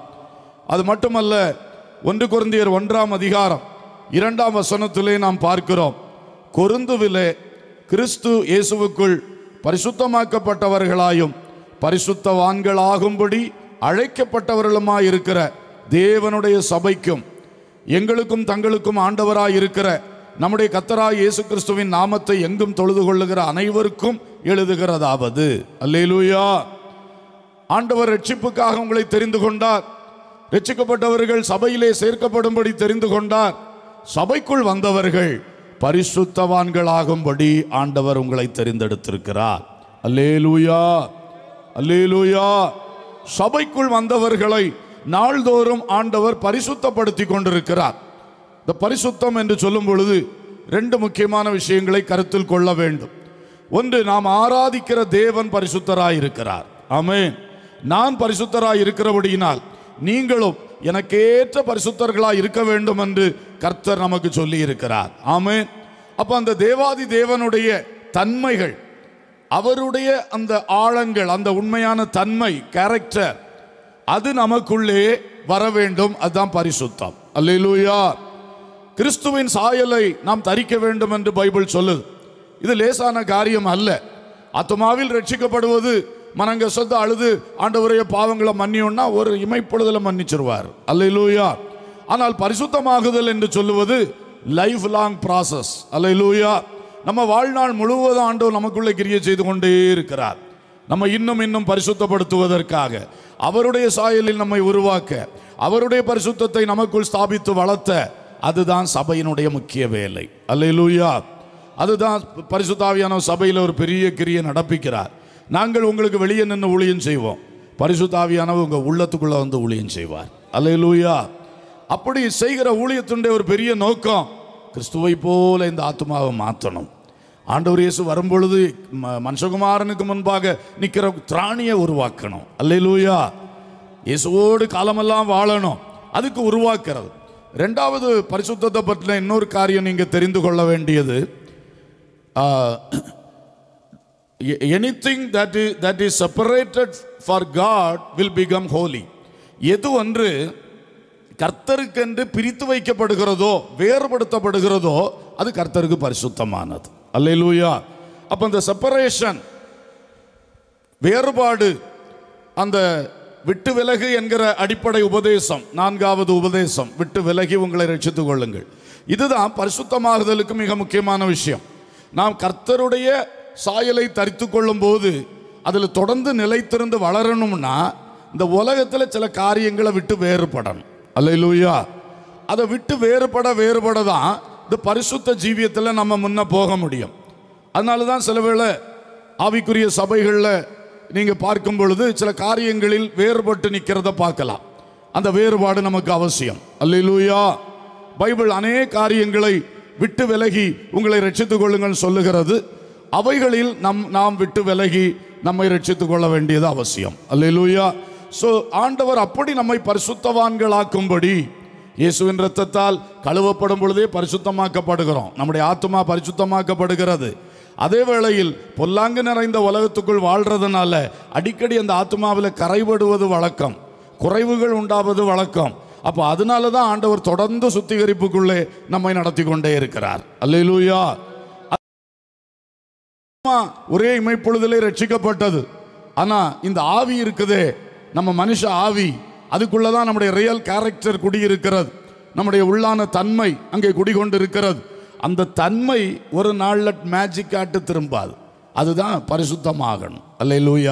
அது மட்டுமல்ல ஒன்று கொரிந்தியர் ஒன்றாம் அதிகாரம் இரண்டாம் வசனத்திலே நாம் பார்க்கிறோம் கொருந்துவிலே கிறிஸ்து இயேசுவுக்குள் பரிசுத்தமாக்கப்பட்டவர்களாயும் பரிசுத்தவான்களாகும்படி அழைக்கப்பட்டவர்களுமாய் இருக்கிற தேவனுடைய சபைக்கும் எங்களுக்கும் தங்களுக்கும் ஆண்டவராய் இருக்கிற நம்முடைய கத்தராய் இயேசு கிறிஸ்துவின் நாமத்தை எங்கும் தொழுது கொள்ளுகிற அனைவருக்கும் எழுதுகிறதாவது அல்லேலூயா ஆண்டவர் ரட்சிப்புக்காக உங்களை தெரிந்து கொண்டார் ரட்சிக்கப்பட்டவர்கள் சபையிலே சேர்க்கப்படும்படி தெரிந்து கொண்டார் சபைக்குள் வந்தவர்கள் பரிசுத்தவான்களாகும்படி ஆண்டவர் உங்களை தெரிந்தெடுத்திருக்கிறார் அல்லேலூயா அல்லேலூயா சபைக்குள் வந்தவர்களை நாள்தோறும் ஆண்டவர் பரிசுத்தப்படுத்தி கொண்டிருக்கிறார் இந்த பரிசுத்தம் என்று சொல்லும் பொழுது ரெண்டு முக்கியமான விஷயங்களை கருத்தில் கொள்ள வேண்டும் ஒன்று நாம் ஆராதிக்கிற தேவன் பரிசுத்தராய் இருக்கிறார் ஆமென் நான் பரிசுத்தராய் இருக்கிறபடியினால் நீங்களும் எனக்கேற்ற பரிசுத்தர்களாய் இருக்க வேண்டும் என்று கர்த்தர் நமக்கு சொல்லி இருக்கிறார் ஆமென் அப்ப அந்த தேவாதி தேவனுடைய தன்மைகள் அவருடைய அந்த ஆழங்கள் அந்த உண்மையான தன்மை கேரக்டர் அது நமக்குள்ளே வர வேண்டும் அதுதான் பரிசுத்தம் அல்லேலூயா கிறிஸ்துவின் சாயலை நாம் தரிக்க வேண்டும் என்று பைபிள் சொல்லுது இது லேசான காரியம் அல்ல ஆத்மாவில் ரட்சிக்கப்படுவது மனங்க சொந்த அழுது ஆண்டவரைய பாவங்களை மன்னியோன்னா ஒரு இமைப்பொழுதுல மன்னிச்சிருவார் அல்லேலூயா ஆனால் பரிசுத்தமாகுதல் என்று சொல்லுவது லைஃப் லாங் ப்ராசஸ் அல்லேலூயா நம்ம வாழ்நாள் முழுவதும் ஆண்டவர் நமக்குள்ளே கிரியை செய்து கொண்டே இருக்கிறார் நம்ம இன்னும் இன்னும் பரிசுத்தப்படுத்துவதற்காக அவருடைய சாயலில் நம்மை உருவாக்க அவருடைய பரிசுத்தத்தை நமக்குள் ஸ்தாபித்து வளர்த்த அதுதான் சபையினுடைய முக்கிய வேலை அல்லேலூயா அதுதான் பரிசுத்தாவியான சபையில் ஒரு பெரிய கிரியை நடப்பிக்கிறார் நாங்கள் உங்களுக்கு வெளியே நின்று ஊழியம் செய்வோம் பரிசுத்தாவியானவர் உங்கள் உள்ளத்துக்குள்ள வந்து ஊழியம் செய்வார் அல்லேலூயா அப்படி செய்கிற ஊழியத்துடைய ஒரு பெரிய நோக்கம் கிறிஸ்துவை போல இந்த ஆத்மாவை மாற்றணும் ஆண்டவர் இயேசு வரும்பொழுது ம- மனுஷகுமாரனுக்கு முன்பாக நிற்கிற திராணியை உருவாக்கணும் அல்லேலூயா இயேசுவோடு காலமெல்லாம் வாழணும் அதுக்கு உருவாக்குறது ரெண்டாவது பரிசுத்தத்தை பற்றின இன்னொரு காரியம் நீங்க தெரிந்து கொள்ள வேண்டியது anything that is that is separated for God will become holy எது ஒன்று கர்த்தருக்கென்று பிரித்து வைக்கப்படுகிறதோ வேறுபடுத்தப்படுகிறதோ அது கர்த்தருக்கு பரிசுத்தமானது அல்லேலூயா அப்ப அந்த செப்பரேஷன் வேறுபாடு அந்த விட்டு விலகு என்கிற அடிப்படை உபதேசம் நான்காவது உபதேசம் விட்டு விலகி உங்களை ரட்சித்துக் கொள்ளுங்கள் இதுதான் பரிசுத்தமாகுதலுக்கு மிக முக்கியமான விஷயம் நாம் கர்த்தருடைய சாயலை தரித்து கொள்ளும் போது அதில் தொடர்ந்து நிலைத்திருந்து வளரணும்னா இந்த உலகத்தில் சில காரியங்களை விட்டு வேறுபடணும் அல்லேலூயா அதை விட்டு வேறுபட வேறுபட தான் இந்த பரிசுத்த ஜீவியத்தில் நம்ம முன்ன போக முடியும் அதனால தான் சில வேளை ஆவிக்குரிய சபைகளில் நீங்கள் பார்க்கும் பொழுது சில காரியங்களில் வேறுபட்டு நிற்கிறத பார்க்கலாம் அந்த வேறுபாடு நமக்கு அவசியம் அல்லேலூயா பைபிள் அநேக காரியங்களை விட்டு விலகி உங்களை ரட்சித்துக் கொள்ளுங்கள் சொல்லுகிறது அவைகளில் நம் நாம் விட்டு விலகி நம்மை ரட்சித்துக் கொள்ள வேண்டியது அவசியம் அல்லேலூயா ஸோ ஆண்டவர் அப்படி நம்மை பரிசுத்தவான்களாக்கும்படி இயேசுவின் ரத்தத்தால் கழுவப்படும் பொழுதே பரிசுத்தமாக்கப்படுகிறோம் நம்முடைய ஆத்மா பரிசுத்தமாக்கப்படுகிறது அதே வேளையில் பொல்லாங்கு நிறைந்த உலகத்துக்குள் வாழ்றதுனால அடிக்கடி அந்த ஆத்மாவில் கரைபடுவது வழக்கம் குறைவுகள் உண்டாவது வழக்கம் அப்போ அதனால தான் ஆண்டவர் தொடர்ந்து சுத்திகரிப்புக்குள்ளே நம்மை நடத்தி கொண்டே இருக்கிறார் அல்லேலூயா ஆத்மா ஒரே இமைப்பொழுதிலே ரட்சிக்கப்பட்டது ஆனா இந்த ஆவி இருக்குதே நம்ம மனுஷ ஆவி அதுக்குள்ளதான் நம்முடைய ரியல் கேரக்டர் குடியிருக்கிறது நம்முடைய உள்ளான தன்மை அங்கே குடிகொண்டு இருக்கிறது அந்த தன்மை ஒரு நாள்ல மேஜிக் ஆட்டு திரும்பாது அதுதான் பரிசுத்தமாகணும் அல்லேலூயா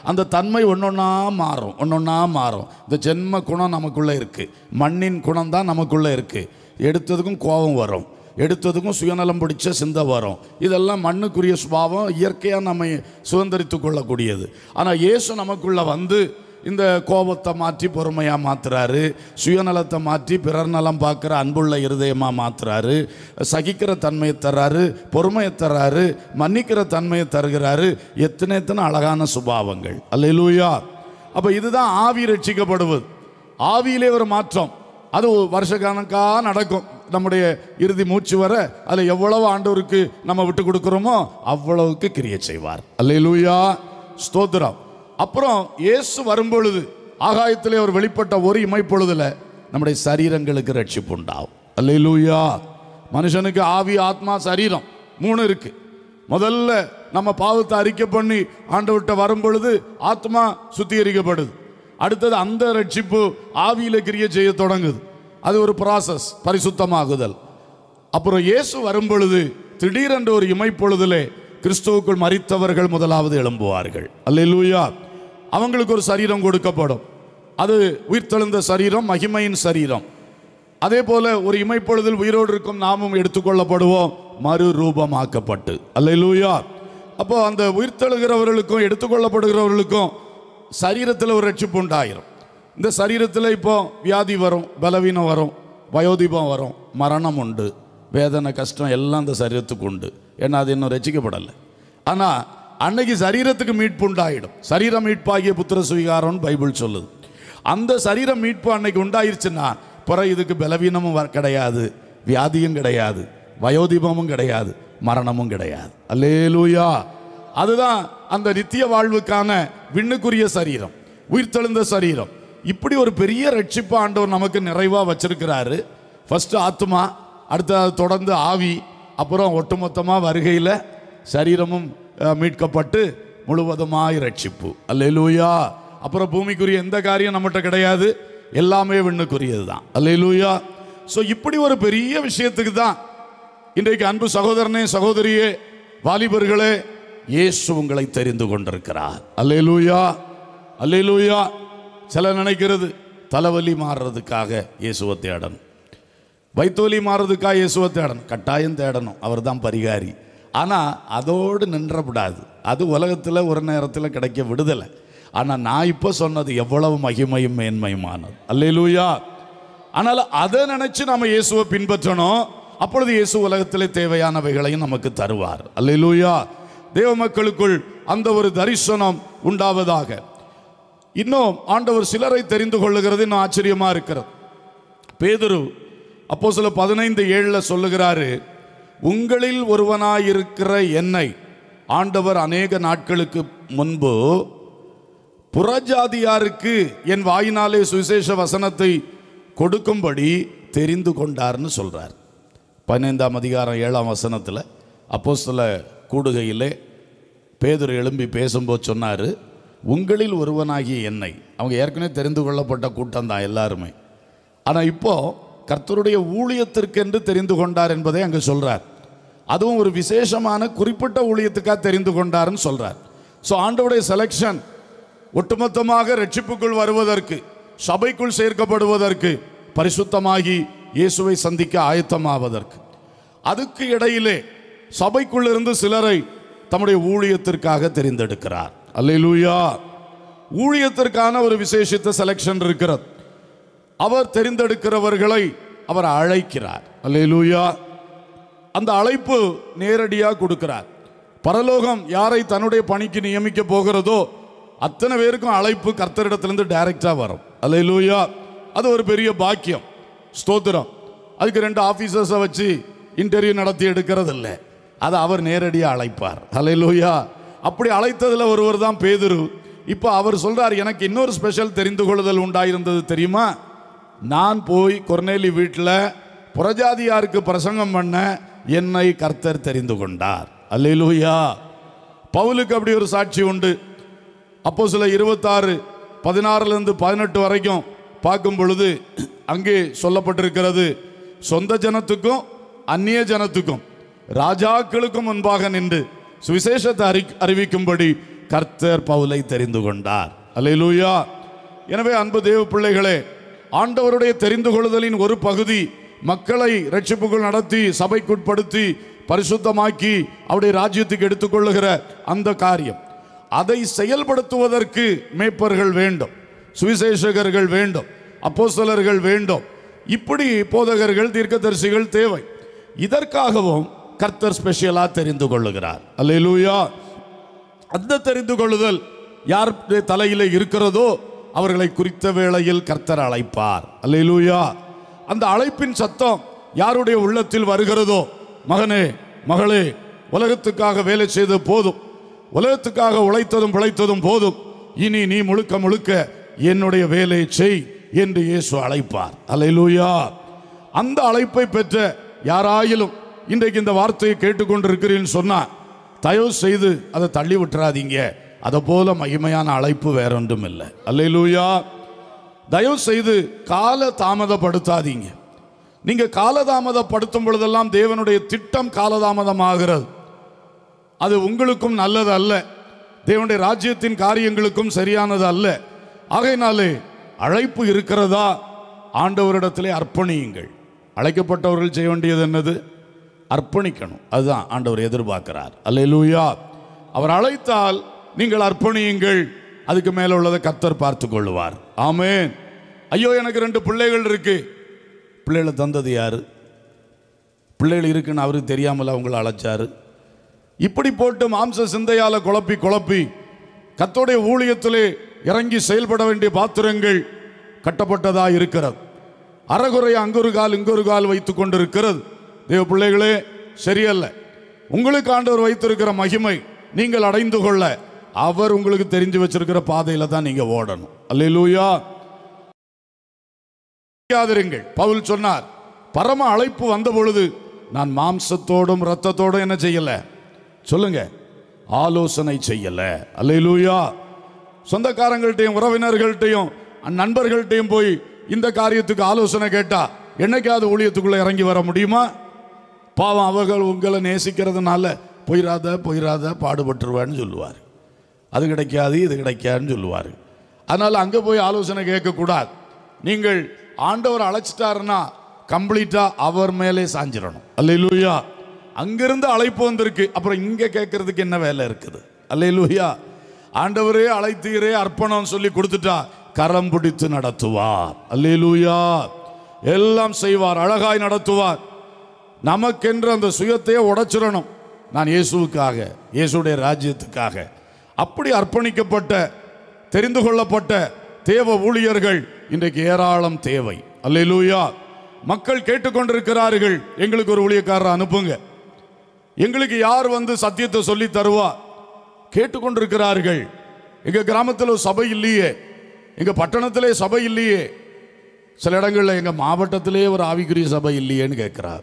அந்த தன்மை ஒன்றொன்னா மாறும் ஒன்றொன்னா மாறும் இந்த ஜென்ம குணம் நமக்குள்ளே இருக்குது மண்ணின் குணம் தான் நமக்குள்ளே இருக்குது எடுத்ததுக்கும் கோபம் வரும் எடுத்ததுக்கும் சுயநலம் பிடிச்ச சிந்தை வரும் இதெல்லாம் மண்ணுக்குரிய சுபாவம் இயற்கையாக நம்ம சுதந்திரித்து கொள்ளக்கூடியது ஆனால் இயேசு நமக்குள்ளே வந்து இந்த கோபத்தை மாற்றி பொறுமையாக மாற்றுறாரு சுயநலத்தை மாற்றி பிறர் நலம் பார்க்குற அன்புள்ள இருதயமாக மாற்றுறாரு சகிக்கிற தன்மையை தர்றாரு பொறுமையை தர்றாரு மன்னிக்கிற தன்மையை தருகிறாரு எத்தனை எத்தனை அழகான சுபாவங்கள் அல்லேலூயா அப்போ இதுதான் ஆவி ரட்சிக்கப்படுவது ஆவியிலே ஒரு மாற்றம் அது வருஷக்கணக்காக நடக்கும் நம்முடைய இறுதி மூச்சு வர அதில் எவ்வளவு ஆண்டவருக்கு நம்ம விட்டு கொடுக்குறோமோ அவ்வளவுக்கு கிரியை செய்வார் அல்லேலூயா ஸ்தோத்திரம் அப்புறம் இயேசு வரும்பொழுது ஆகாயத்திலே அவர் வெளிப்பட்ட ஒரு இமைப்பொழுதுல நம்முடைய சரீரங்களுக்கு ரட்சிப்பு உண்டாகும் அல்லேலூயா மனுஷனுக்கு ஆவி ஆத்மா சரீரம் மூணு இருக்கு முதல்ல நம்ம பாவத்தை அறிக்கை பண்ணி ஆண்டவர்கிட்ட வரும்பொழுது ஆத்மா சுத்திகரிக்கப்படுது அடுத்தது அந்த ரட்சிப்பு ஆவியில கிரியை செய்ய தொடங்குது அது ஒரு ப்ராசஸ் பரிசுத்தமாகுதல் அப்புறம் இயேசு வரும்பொழுது திடீரென்று ஒரு இமைப்பொழுதிலே கிறிஸ்துவுக்குள் மரித்தவர்கள் முதலாவது எழும்புவார்கள் அல்லேலூயா அவங்களுக்கு ஒரு சரீரம் கொடுக்கப்படும் அது உயிர்த்தெழுந்த சரீரம் மகிமையின் சரீரம் அதே போல ஒரு இமைப்பொழுதில் உயிரோடு இருக்கும் நாமும் எடுத்துக்கொள்ளப்படுவோம் மறுரூபமாக்கப்பட்டு அல்லேலூயா அப்போ அந்த உயிர்த்தெழுகிறவர்களுக்கும் எடுத்துக்கொள்ளப்படுகிறவர்களுக்கும் சரீரத்தில் ஒரு ரட்சிப்பு உண்டாயிரும் இந்த சரீரத்தில் இப்போ வியாதி வரும் பலவீனம் வரும் வயோதிபம் வரும் மரணம் உண்டு வேதனை கஷ்டம் எல்லாம் இந்த சரீரத்துக்கு உண்டு ஏன்னா அது இன்னும் ரசிக்கப்படலை ஆனால் அன்னைக்கு சரீரத்துக்கு மீட்பு உண்டாயிடும் சரீர மீட்பாகிய புத்திர சுவிகாரம்னு பைபிள் சொல்லுது அந்த சரீர மீட்பு அன்னைக்கு உண்டாயிருச்சுன்னா பிறகு இதுக்கு பலவீனமும் வ- கிடையாது வியாதியும் கிடையாது வயோதிபமும் கிடையாது மரணமும் கிடையாது அல்லேலூயா அதுதான் அந்த நித்திய வாழ்வுக்கான விண்ணுக்குரிய சரீரம் உயிர்த்தெழுந்த சரீரம் இப்படி ஒரு பெரிய ரட்சிப்பு ஆண்டவர் நமக்கு நிறைவா வச்சிருக்கிறாரு ஃபர்ஸ்ட் ஆத்மா அடுத்து அது தொடர்ந்து ஆவி அப்புறம் ஒட்டுமொத்தமாக வருகையில் சரீரமும் அஹ், மீட்கப்பட்டு முழுவதுமாய் ரட்சிப்பு அல்லேலூயா அப்புறம் பூமிக்குரிய எந்த காரியம் நம்மகிட்ட கிடையாது எல்லாமே விண்ணுக்குரியது தான் அல்லேலூயா ஸோ இப்படி ஒரு பெரிய விஷயத்துக்கு தான் இன்றைக்கு அன்பு சகோதரனே சகோதரியே வாலிபர்களே இயேசு உங்களை தெரிந்து கொண்டிருக்கிறார் அல்லேலூயா அல்லேலூயா சில நினைக்கிறது தலைவலி மாறுறதுக்காக இயேசுவை தேடணும் வைத்தோலி மாறுறதுக்காக இயேசுவை தேடணும் கட்டாயம் தேடணும் அவர் தான் பரிகாரி ஆனால் அதோடு நின்றப்படாது அது உலகத்தில் ஒரு நேரத்தில் கிடைக்க விடுதலை ஆனால் நான் இப்போ சொன்னது எவ்வளவு மகிமையும் மேன்மையுமானது அல்லேலூயா ஆனால் அதை நினைச்சு நாம இயேசுவை பின்பற்றணும் அப்பொழுது இயேசு உலகத்திலே தேவையானவைகளையும் நமக்கு தருவார் அல்லேலூயா தேவ மக்களுக்குள் அந்த ஒரு தரிசனம் உண்டாவதாக இன்னும் ஆண்டவர் சிலரை தெரிந்து கொள்ளுகிறது இன்னும் ஆச்சரியமா இருக்கிறது பேதுரு அப்போ சில பதினைந்து ஏழில் சொல்லுகிறாரு உங்களில் ஒருவனாயிருக்கிற என்னை ஆண்டவர் அநேக நாட்களுக்கு முன்பு புறஜாதியாருக்கு என் வாயினாலே சுவிசேஷ வசனத்தை கொடுக்கும்படி தெரிந்து கொண்டார்னு சொல்றார் பதினைந்தாம் அதிகாரம் ஏழாம் வசனத்தில் அப்போ சில கூடுகையிலே பேதுரு எழும்பி பேசும்போது சொன்னார் உங்களில் ஒருவனாகிய என்னை அவங்க ஏற்கனவே தெரிந்து கொள்ளப்பட்ட கூட்டம் தான் எல்லாருமே ஆனால் இப்போ கர்த்தருடைய ஊழியத்திற்கென்று தெரிந்து கொண்டார் என்பதை அங்கே சொல்றார் அதுவும் ஒரு விசேஷமான குறிப்பிட்ட ஊழியத்துக்காக தெரிந்து கொண்டார்னு சொல்றார் ஸோ ஆண்டவுடைய செலெக்ஷன் ஒட்டுமொத்தமாக ரட்சிப்புக்குள் வருவதற்கு சபைக்குள் சேர்க்கப்படுவதற்கு பரிசுத்தமாகி இயேசுவை சந்திக்க ஆயத்தமாவதற்கு அதுக்கு இடையிலே சபைக்குள்ளிருந்து சிலரை தம்முடைய ஊழியத்திற்காக தெரிந்தெடுக்கிறார் அல்லேலூயா ஊழியத்திற்கான ஒரு விசேஷித்த செலெக்ஷன் இருக்கிறது அவர் தெரிந்தெடுக்கிறவர்களை அவர் அழைக்கிறார் அல்லேலூயா அந்த அழைப்பு நேரடியாக கொடுக்கிறார் பரலோகம் யாரை தன்னுடைய பணிக்கு நியமிக்க போகிறதோ அத்தனை பேருக்கும் அழைப்பு கர்த்தரிடத்திலிருந்து டைரக்டா வரும் அல்லேலூயா அது ஒரு பெரிய பாக்கியம் ஸ்தோத்திரம் அதுக்கு ரெண்டு ஆபீசர்ஸை வச்சு இன்டர்வியூ நடத்தி எடுக்கிறது இல்லை அதை அவர் நேரடியாக அழைப்பார் அல்லேலூயா அப்படி அழைத்ததில் ஒருவர் தான் பேதுரு இப்போ அவர் சொல்றார் எனக்கு இன்னொரு ஸ்பெஷல் தெரிந்து கொள்ளுதல் உண்டாயிருந்தது தெரியுமா நான் போய் கொர்நேலி வீட்டில் புறஜாதியாருக்கு பிரசங்கம் பண்ண என்னை கர்த்தர் தெரிந்து கொண்டார் அல்லேலூயா பவுலுக்கு அப்படி ஒரு சாட்சி உண்டு அப்போ சில இருபத்தாறு பதினாறுலேருந்து பதினெட்டு வரைக்கும் பார்க்கும் பொழுது அங்கே சொல்லப்பட்டிருக்கிறது சொந்த ஜனத்துக்கும் அந்நிய ஜனத்துக்கும் ராஜாக்களுக்கும் முன்பாக நின்று சுவிசேஷத்தை அறி அறிவிக்கும்படி கர்த்தர் பவுலை தெரிந்து கொண்டார் அல்லேலூயா எனவே அன்பு தேவ பிள்ளைகளே ஆண்டவருடைய தெரிந்து கொள்ளுதலின் ஒரு பகுதி மக்களை ரட்சிப்புக்குள் நடத்தி சபைக்குட்படுத்தி பரிசுத்தமாக்கி அவருடைய ராஜ்யத்துக்கு எடுத்துக்கொள்ளுகிற அந்த காரியம் அதை செயல்படுத்துவதற்கு மேய்ப்பர்கள் வேண்டும் சுவிசேஷகர்கள் வேண்டும் அப்போஸ்தலர்கள் வேண்டும் இப்படி போதகர்கள் தீர்க்கதரிசிகள் தேவை இதற்காகவும் கர்த்தர் ஸ்பெஷலா தெரிந்து கொள்ளுகிறார் அல்லேலூயா அந்த தெரிந்து கொள்ளுதல் யார் தலையில இருக்கிறதோ அவர்களை குறித்த வேளையில் கர்த்தர் அழைப்பார் அல்லேலூயா அந்த அழைப்பின் சத்தம் யாருடைய உள்ளத்தில் வருகிறதோ மகனே மகளே உலகத்துக்காக வேலை செய்தது போதும் உலகத்துக்காக உழைத்ததும் பிழைத்ததும் போதும் இனி நீ முழுக்க முழுக்க என்னுடைய வேலையை செய் என்று இயேசு அழைப்பார் அல்லேலூயா அந்த அழைப்பை பெற்ற யாராயிலும் இன்றைக்கு இந்த வார்த்தையை கேட்டுக்கொண்டிருக்கிறீன்னு சொன்னா தயவு செய்து அதை தள்ளி விட்டுறாதீங்க அதை போல மகிமையான அழைப்பு வேற ஒன்றும் இல்லை அல்லேலூயா தயவு செய்து கால தாமதப்படுத்தாதீங்க நீங்க காலதாமதப்படுத்தும் பொழுதெல்லாம் தேவனுடைய திட்டம் காலதாமதமாகிறது அது உங்களுக்கும் நல்லது அல்ல தேவனுடைய ராஜ்யத்தின் காரியங்களுக்கும் சரியானது அல்ல ஆகையினாலே அழைப்பு இருக்கிறதா ஆண்டவரிடத்திலே அர்ப்பணியுங்கள் அழைக்கப்பட்டவர்கள் செய்ய வேண்டியது என்னது அர்ப்பணிக்கணும் அதுதான் ஆண்டவர் எதிர்பார்க்கிறார் அல்லேலூயா அவர் அழைத்தால் நீங்கள் அர்ப்பணியுங்கள் அதுக்கு மேல உள்ளதை கத்தர் பார்த்து கொள்ளுவார் ஆமென் ஐயோ எனக்கு ரெண்டு பிள்ளைகள் இருக்கு பிள்ளைகளை தந்தது யாரு பிள்ளைகள் இருக்குன்னு அவருக்கு தெரியாமல் அவங்கள அழைச்சாரு இப்படி போட்டு மாம்ச சிந்தையால குழப்பி குழப்பி கத்தோடைய ஊழியத்திலே இறங்கி செயல்பட வேண்டிய பாத்திரங்கள் கட்டப்பட்டதா இருக்கிறது அறகுறைய அங்கொரு கால் இங்கொரு கால் வைத்துக் கொண்டிருக்கிறது தேவ பிள்ளைகளே சரியல்ல உங்களுக்கு ஆண்டவர் வைத்திருக்கிற மகிமை நீங்கள் அடைந்து கொள்ள அவர் உங்களுக்கு தெரிஞ்சு வச்சிருக்கிற பாதையில தான் நீங்க ஓடணும் அல்லேலூயா செய்யாதிருங்கள் பவுல் சொன்னார் பரம அழைப்பு வந்த பொழுது நான் மாம்சத்தோடும் இரத்தத்தோடும் என்ன செய்யல சொல்லுங்க ஆலோசனை செய்யல அல்லேலூயா சொந்தக்காரங்கள்ட்டையும் உறவினர்கள்ட்டையும் நண்பர்கள்ட்டையும் போய் இந்த காரியத்துக்கு ஆலோசனை கேட்டா என்னைக்காவது ஊழியத்துக்குள்ள இறங்கி வர முடியுமா பாவம் அவர்கள் உங்களை நேசிக்கிறதுனால போயிராத போயிராத பாடுபட்டுருவான்னு சொல்லுவார் அது கிடைக்காது இது கிடைக்காதுன்னு சொல்லுவார் அதனால் அங்கே போய் ஆலோசனை கேட்கக்கூடாது நீங்கள் ஆண்டவர் அழைச்சிட்டாருன்னா கம்ப்ளீட்டாக அவர் மேலே சாஞ்சிடணும் அல்லேலூயா அங்கிருந்து அழைப்பு வந்திருக்கு அப்புறம் இங்கே கேட்கறதுக்கு என்ன வேலை இருக்குது அல்லேலூயா ஆண்டவரே அழைத்தீரே அர்ப்பணம் சொல்லி கொடுத்துட்டா கரம் பிடித்து நடத்துவார் அல்லேலூயா எல்லாம் செய்வார் அழகாய் நடத்துவார் நமக்கென்று அந்த சுயத்தையே உடைச்சிடணும் நான் இயேசுவுக்காக இயேசுடைய ராஜ்யத்துக்காக அப்படி அர்ப்பணிக்கப்பட்ட தெரிந்து கொள்ளப்பட்ட தேவ ஊழியர்கள் இன்றைக்கு ஏராளம் தேவை அல்லேலூயா மக்கள் கேட்டுக்கொண்டிருக்கிறார்கள் எங்களுக்கு ஒரு ஊழியக்காரரை அனுப்புங்க எங்களுக்கு யார் வந்து சத்தியத்தை சொல்லி தருவா கேட்டுக்கொண்டிருக்கிறார்கள் எங்க கிராமத்தில் ஒரு சபை இல்லையே எங்க பட்டணத்திலே சபை இல்லையே சில இடங்கள்ல எங்க மாவட்டத்திலே ஒரு ஆவிக்குரிய சபை இல்லையேன்னு கேட்கிறார்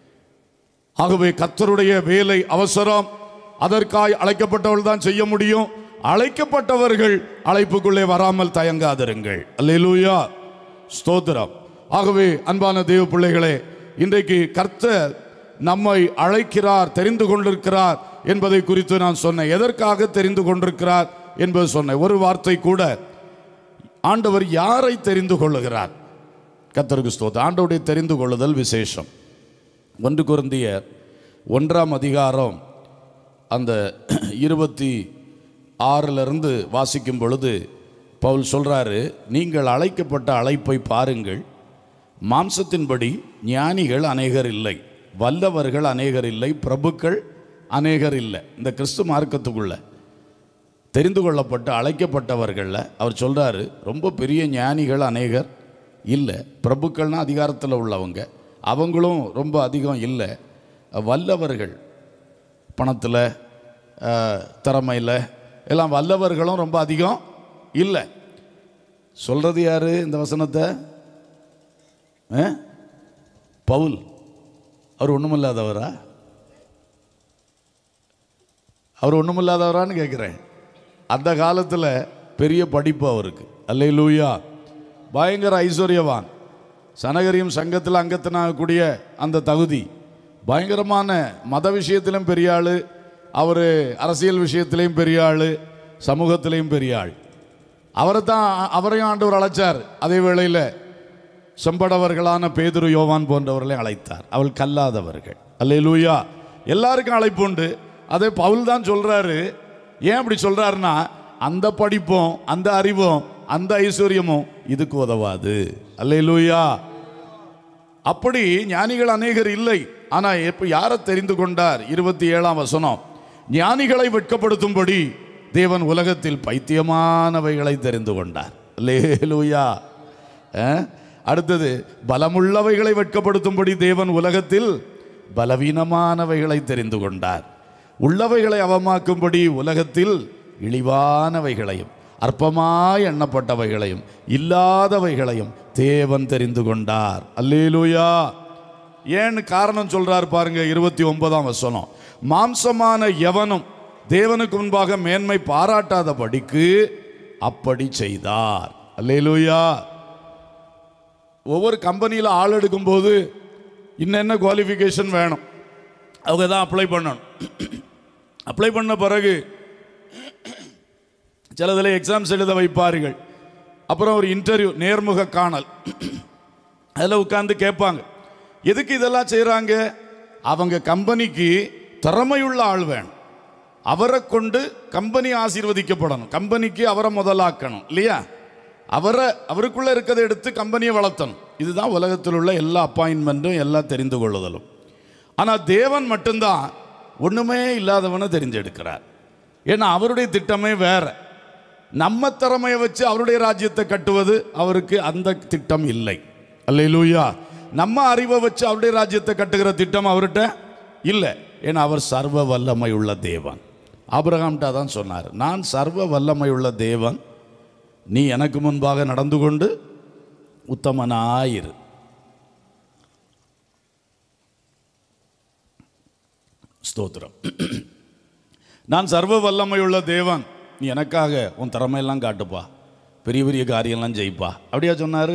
ஆகவே கத்தருடைய வேலை அவசரம் அதற்காய் அழைக்கப்பட்டவர்கள் தான் செய்ய முடியும் அழைக்கப்பட்டவர்கள் அழைப்புக்குள்ளே வராமல் தயங்காதிருங்கள் அல்லேலூயா ஸ்தோத்திரம் ஆகவே அன்பான தேவ பிள்ளைகளே இன்றைக்கு கர்த்தர் நம்மை அழைக்கிறார் தெரிந்து கொண்டிருக்கிறார் என்பதை குறித்து நான் சொன்னேன் எதற்காக தெரிந்து கொண்டிருக்கிறார் என்பது சொன்னேன் ஒரு வார்த்தை கூட ஆண்டவர் யாரை தெரிந்து கொள்ளுகிறார் கர்த்தருக்கு ஸ்தோத்திரம் ஆண்டவருடைய தெரிந்து கொள்ளுதல் விசேஷம் ஒன்று குருந்தியர் ஒன்றாம் அதிகாரம் அந்த இருபத்தி ஆறிலிருந்து வாசிக்கும் பொழுது பவுல் சொல்றாரு நீங்கள் அழைக்கப்பட்ட அழைப்பை பாருங்கள் மாம்சத்தின்படி ஞானிகள் அநேகர் இல்லை வல்லவர்கள் அநேகர் இல்லை பிரபுக்கள் அநேகர் இல்லை இந்த கிறிஸ்து மார்க்கத்துக்குள்ள தெரிந்து கொள்ளப்பட்ட அழைக்கப்பட்டவர்களில் அவர் சொல்றாரு ரொம்ப பெரிய ஞானிகள் அநேகர் இல்லை பிரபுக்கள்னா அதிகாரத்தில் உள்ளவங்க அவங்களும் ரொம்ப அதிகம் இல்லை வல்லவர்கள் பணத்தில் திறமையில் எல்லாம் வல்லவர்களும் ரொம்ப அதிகம் இல்லை சொல்றது யாரு இந்த வசனத்தை ஆ? பவுல் அவர் ஒண்ணுமில்லாதவரா அவர் ஒண்ணுமில்லாதவரான்னு கேட்குறேன் அந்த காலத்தில் பெரிய படிப்பு அவருக்கு அல்லேலூயா பயங்கர ஐஸ்வர்யவான் சனகரியும் சங்கத்தில் அங்கத்தினாகக்கூடிய அந்த தகுதி பயங்கரமான மத விஷயத்திலும் பெரிய ஆள் அவர் அரசியல் விஷயத்திலையும் பெரிய ஆள் சமூகத்திலையும் பெரிய ஆள் அவரை தான் அவரையும் ஆண்டவர் அழைச்சார் அதே வேளையில் செம்படவர்களான பேதுரு யோவான் போன்றவர்களை அழைத்தார் அவள் கல்லாதவர்கள் அல்லேலூயா எல்லாருக்கும் அழைப்பு உண்டு அதே பவுல் தான் சொல்றாரு ஏன் அப்படி சொல்றாருன்னா அந்த படிப்பும் அந்த அறிவும் அந்த ஐஸ்வர்யமும் இதுக்கு உதவாது அல்லேலூயா அப்படி ஞானிகள் அநேகர் இல்லை ஆனா எப்ப யாரை தெரிந்து கொண்டார் இருபத்தி ஏழாம் வசனம் ஞானிகளை வெட்கப்படுத்தும்படி தேவன் உலகத்தில் பைத்தியமானவைகளை தெரிந்து கொண்டார் லேலூயா அடுத்தது பலமுள்ளவைகளை வெட்கப்படுத்தும்படி தேவன் உலகத்தில் பலவீனமானவைகளை தெரிந்து கொண்டார் உள்ளவைகளை அவமாக்கும்படி உலகத்தில் இழிவானவைகளையும் அற்பமாய் எண்ணப்பட்டவைகளையும் இல்லாதவைகளையும் தேவன் தெரிந்து கொண்டார் அல்லேலூயா ஏன்னு காரணம் சொல்றார் பாருங்க இருபத்தி ஒன்பதாம் வசனம் மாம்சமான எவனும் தேவனுக்கு முன்பாக மேன்மை பாராட்டாதபடிக்கு அப்படி செய்தார் அல்லேலூயா ஒவ்வொரு கம்பெனியில் ஆள் எடுக்கும்போது இன்னென்ன குவாலிஃபிகேஷன் வேணும் அவங்க தான் அப்ளை பண்ணணும் அப்ளை பண்ண பிறகு சிலதில் எக்ஸாம்ஸ் எழுத வைப்பார்கள் அப்புறம் ஒரு இன்டர்வியூ நேர்முக காணல் அதில் உட்காந்து கேட்பாங்க எதுக்கு இதெல்லாம் செய்கிறாங்க அவங்க கம்பெனிக்கு திறமையுள்ள ஆள் வேணும் அவரை கொண்டு கம்பெனி ஆசீர்வதிக்கப்படணும் கம்பெனிக்கு அவரை முதலாக்கணும் இல்லையா அவரை அவருக்குள்ள இருக்கிறதை எடுத்து கம்பெனியை வளர்த்தணும் இதுதான் உலகத்தில் உள்ள எல்லா அப்பாயின்மெண்ட்டும் எல்லாம் தெரிந்து கொள்ளுதலும் ஆனால் தேவன் மட்டும்தான் ஒன்றுமே இல்லாதவனை தெரிஞ்செடுக்கிறார் ஏன்னா அவருடைய திட்டமே வேற நம்ம திறமையை வச்சு அவருடைய ராஜ்யத்தை கட்டுவது அவருக்கு அந்த திட்டம் இல்லை அல்லேலூயா நம்ம அறிவை வச்சு அவருடைய ராஜ்யத்தை கட்டுகிற திட்டம் அவர்கிட்ட இல்லை ஏன்னா அவர் சர்வ வல்லமை உள்ள தேவன் ஆபிரகாம்கிட்ட தான் சொன்னார் நான் சர்வ வல்லமை உள்ள தேவன் நீ எனக்கு முன்பாக நடந்து கொண்டு உத்தமனாயிரு ஸ்தோத்திரம் நான் சர்வ வல்லமையுள்ள தேவன் நீ எனக்காக உன் திறமையெல்லாம் காட்டுப்பா பெரிய பெரிய காரியம்லாம் செய்ப்பா அப்படியா சொன்னார்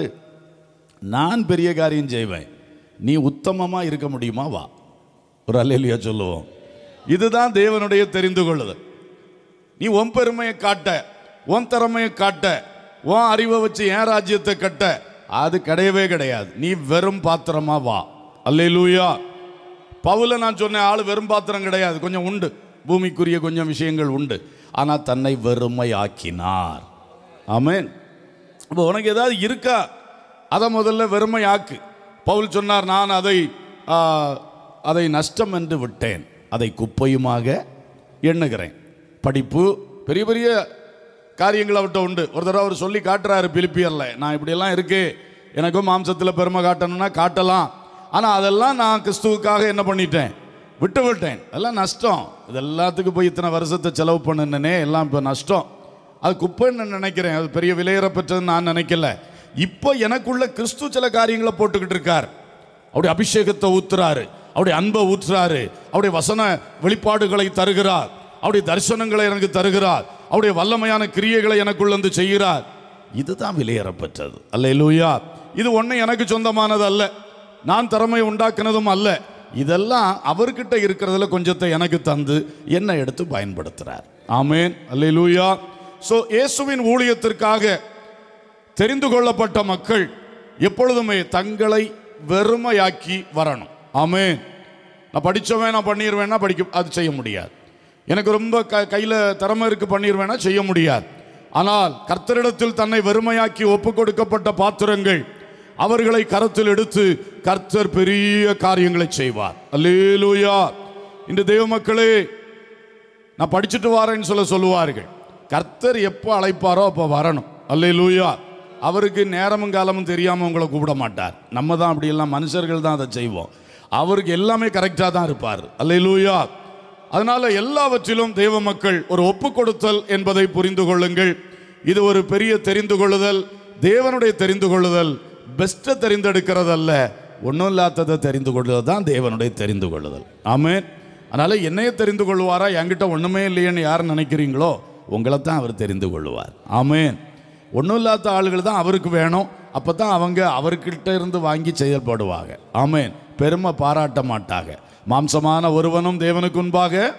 நான் பெரிய காரியம் செய்வேன் நீ உத்தமமாக இருக்க முடியுமா வா ஒரு அல்லையா சொல்லுவோம் இதுதான் தேவனுடைய தெரிந்து கொள்ளுதல் நீ உன் பெருமையை காட்ட உன் திறமையை காட்ட உன் அறிவை வச்சு என் ராஜ்யத்தை கட்ட அது கிடையவே கிடையாது நீ வெறும் பாத்திரமா வா அல்லேலூயா பவுல நான் சொன்னேன் ஆள் வெறும் பாத்திரம் கிடையாது கொஞ்சம் உண்டு பூமிக்குரிய கொஞ்சம் விஷயங்கள் உண்டு ஆனால் தன்னை வெறுமை ஆக்கினார் ஆமென் அப்போ உனக்கு ஏதாவது இருக்கா அதை முதல்ல வெறுமை ஆக்கு பவுல் சொன்னார் நான் அதை ஆ, அதை நஷ்டம் என்று விட்டேன் அதை குப்பையுமாக எண்ணுகிறேன் படிப்பு பெரிய பெரிய காரியங்கள் அவர்கிட்ட உண்டு ஒரு தடவை அவர் சொல்லி காட்டுறாரு பிலிப்பியரில் நான் இப்படியெல்லாம் இருக்கு எனக்கும் மாம்சத்தில் பெருமை காட்டணும்னா காட்டலாம் ஆனால் அதெல்லாம் நான் கிறிஸ்துவுக்காக என்ன பண்ணிட்டேன் விட்டு விட்டேன் அதெல்லாம் நஷ்டம் இது எல்லாத்துக்கும் போய் இத்தனை வருஷத்தை செலவு பண்ணினேனே எல்லாம் இப்போ நஷ்டம் அது குப்பைன்னு நான் நினைக்கிறேன் அது பெரிய விலையேற பெற்றதுன்னு நான் நினைக்கல இப்போ எனக்குள்ள கிறிஸ்து சில காரியங்களை போட்டுக்கிட்டு இருக்கார் அவருடைய அபிஷேகத்தை ஊத்துறாரு அவருடைய அன்பை ஊற்றுறாரு அவருடைய வசன வெளிப்பாடுகளை தருகிறார் அவருடைய தரிசனங்களை எனக்கு தருகிறார் அவருடைய வல்லமையான கிரியைகளை எனக்குள்ள வந்து செய்கிறார் இதுதான் விலையேறப்பெற்றது அல்லேலூயா இது ஒன்றும் எனக்கு சொந்தமானது அல்ல நான் திறமை உண்டாக்குனதும் அல்ல இதெல்லாம் அவர்கிட்ட இருக்கிறதுல கொஞ்சத்தை எனக்கு தந்து என்னை எடுத்து பயன்படுத்துறார் ஆமேன் அல்லேலூயா ஸோ இயேசுவின் ஊழியத்திற்காக தெரிந்து கொள்ளப்பட்ட மக்கள் எப்பொழுதுமே தங்களை வெறுமையாக்கி வரணும் ஆமென் நான் படித்தவன் நான் பண்ணிடுவேன்னா படிக்க அது செய்ய முடியாது எனக்கு ரொம்ப க கையில் திறமை இருக்கு பண்ணிடுவேன்னா செய்ய முடியாது ஆனால் கர்த்தரிடத்தில் தன்னை வெறுமையாக்கி ஒப்பு கொடுக்கப்பட்ட பாத்திரங்கள் அவர்களை கரத்தில் எடுத்து கர்த்தர் பெரிய காரியங்களை செய்வார் அல்லேலூயா இன்று தெய்வ மக்களே நான் படிச்சுட்டு வரேன்னு சொல்ல சொல்லுவார்கள் கர்த்தர் எப்போ அழைப்பாரோ அப்போ வரணும் அல்லேலூயா அவருக்கு நேரமும் காலமும் தெரியாமல் உங்களை கூப்பிட மாட்டார் நம்ம தான் அப்படியெல்லாம் மனுஷர்கள் தான் அதை செய்வோம் அவருக்கு எல்லாமே கரெக்டாக தான் இருப்பார் அல்லேலூயா அதனால எல்லாவற்றிலும் தெய்வ மக்கள் ஒரு ஒப்பு கொடுத்தல் என்பதை புரிந்து கொள்ளுங்கள் இது ஒரு பெரிய தெரிந்து கொள்ளுதல் தேவனுடைய தெரிந்து கொள்ளுதல் பெஸ்ட்டை தெரிந்தெடுக்கிறதல்ல ஒன்றும் இல்லாததை தெரிந்து கொள்ளுதல் தான் தேவனுடைய தெரிந்து கொள்ளுதல் ஆமென் அதனால என்னைய தெரிந்து கொள்வாரா என்கிட்ட ஒண்ணுமே இல்லையேன்னு யார் நினைக்கிறீங்களோ உங்களை தான் அவர் தெரிந்து கொள்வார் ஆமென் ஒன்றும் இல்லாத ஆளுகள் தான் அவருக்கு வேணும் அப்போ தான் அவங்க அவர்கிட்ட இருந்து வாங்கி செயல்படுவாங்க ஆமென் பெருமை பாராட்ட மாட்டாங்க மாம்சமான ஒருவனும் தேவனுக்கு முன்பாக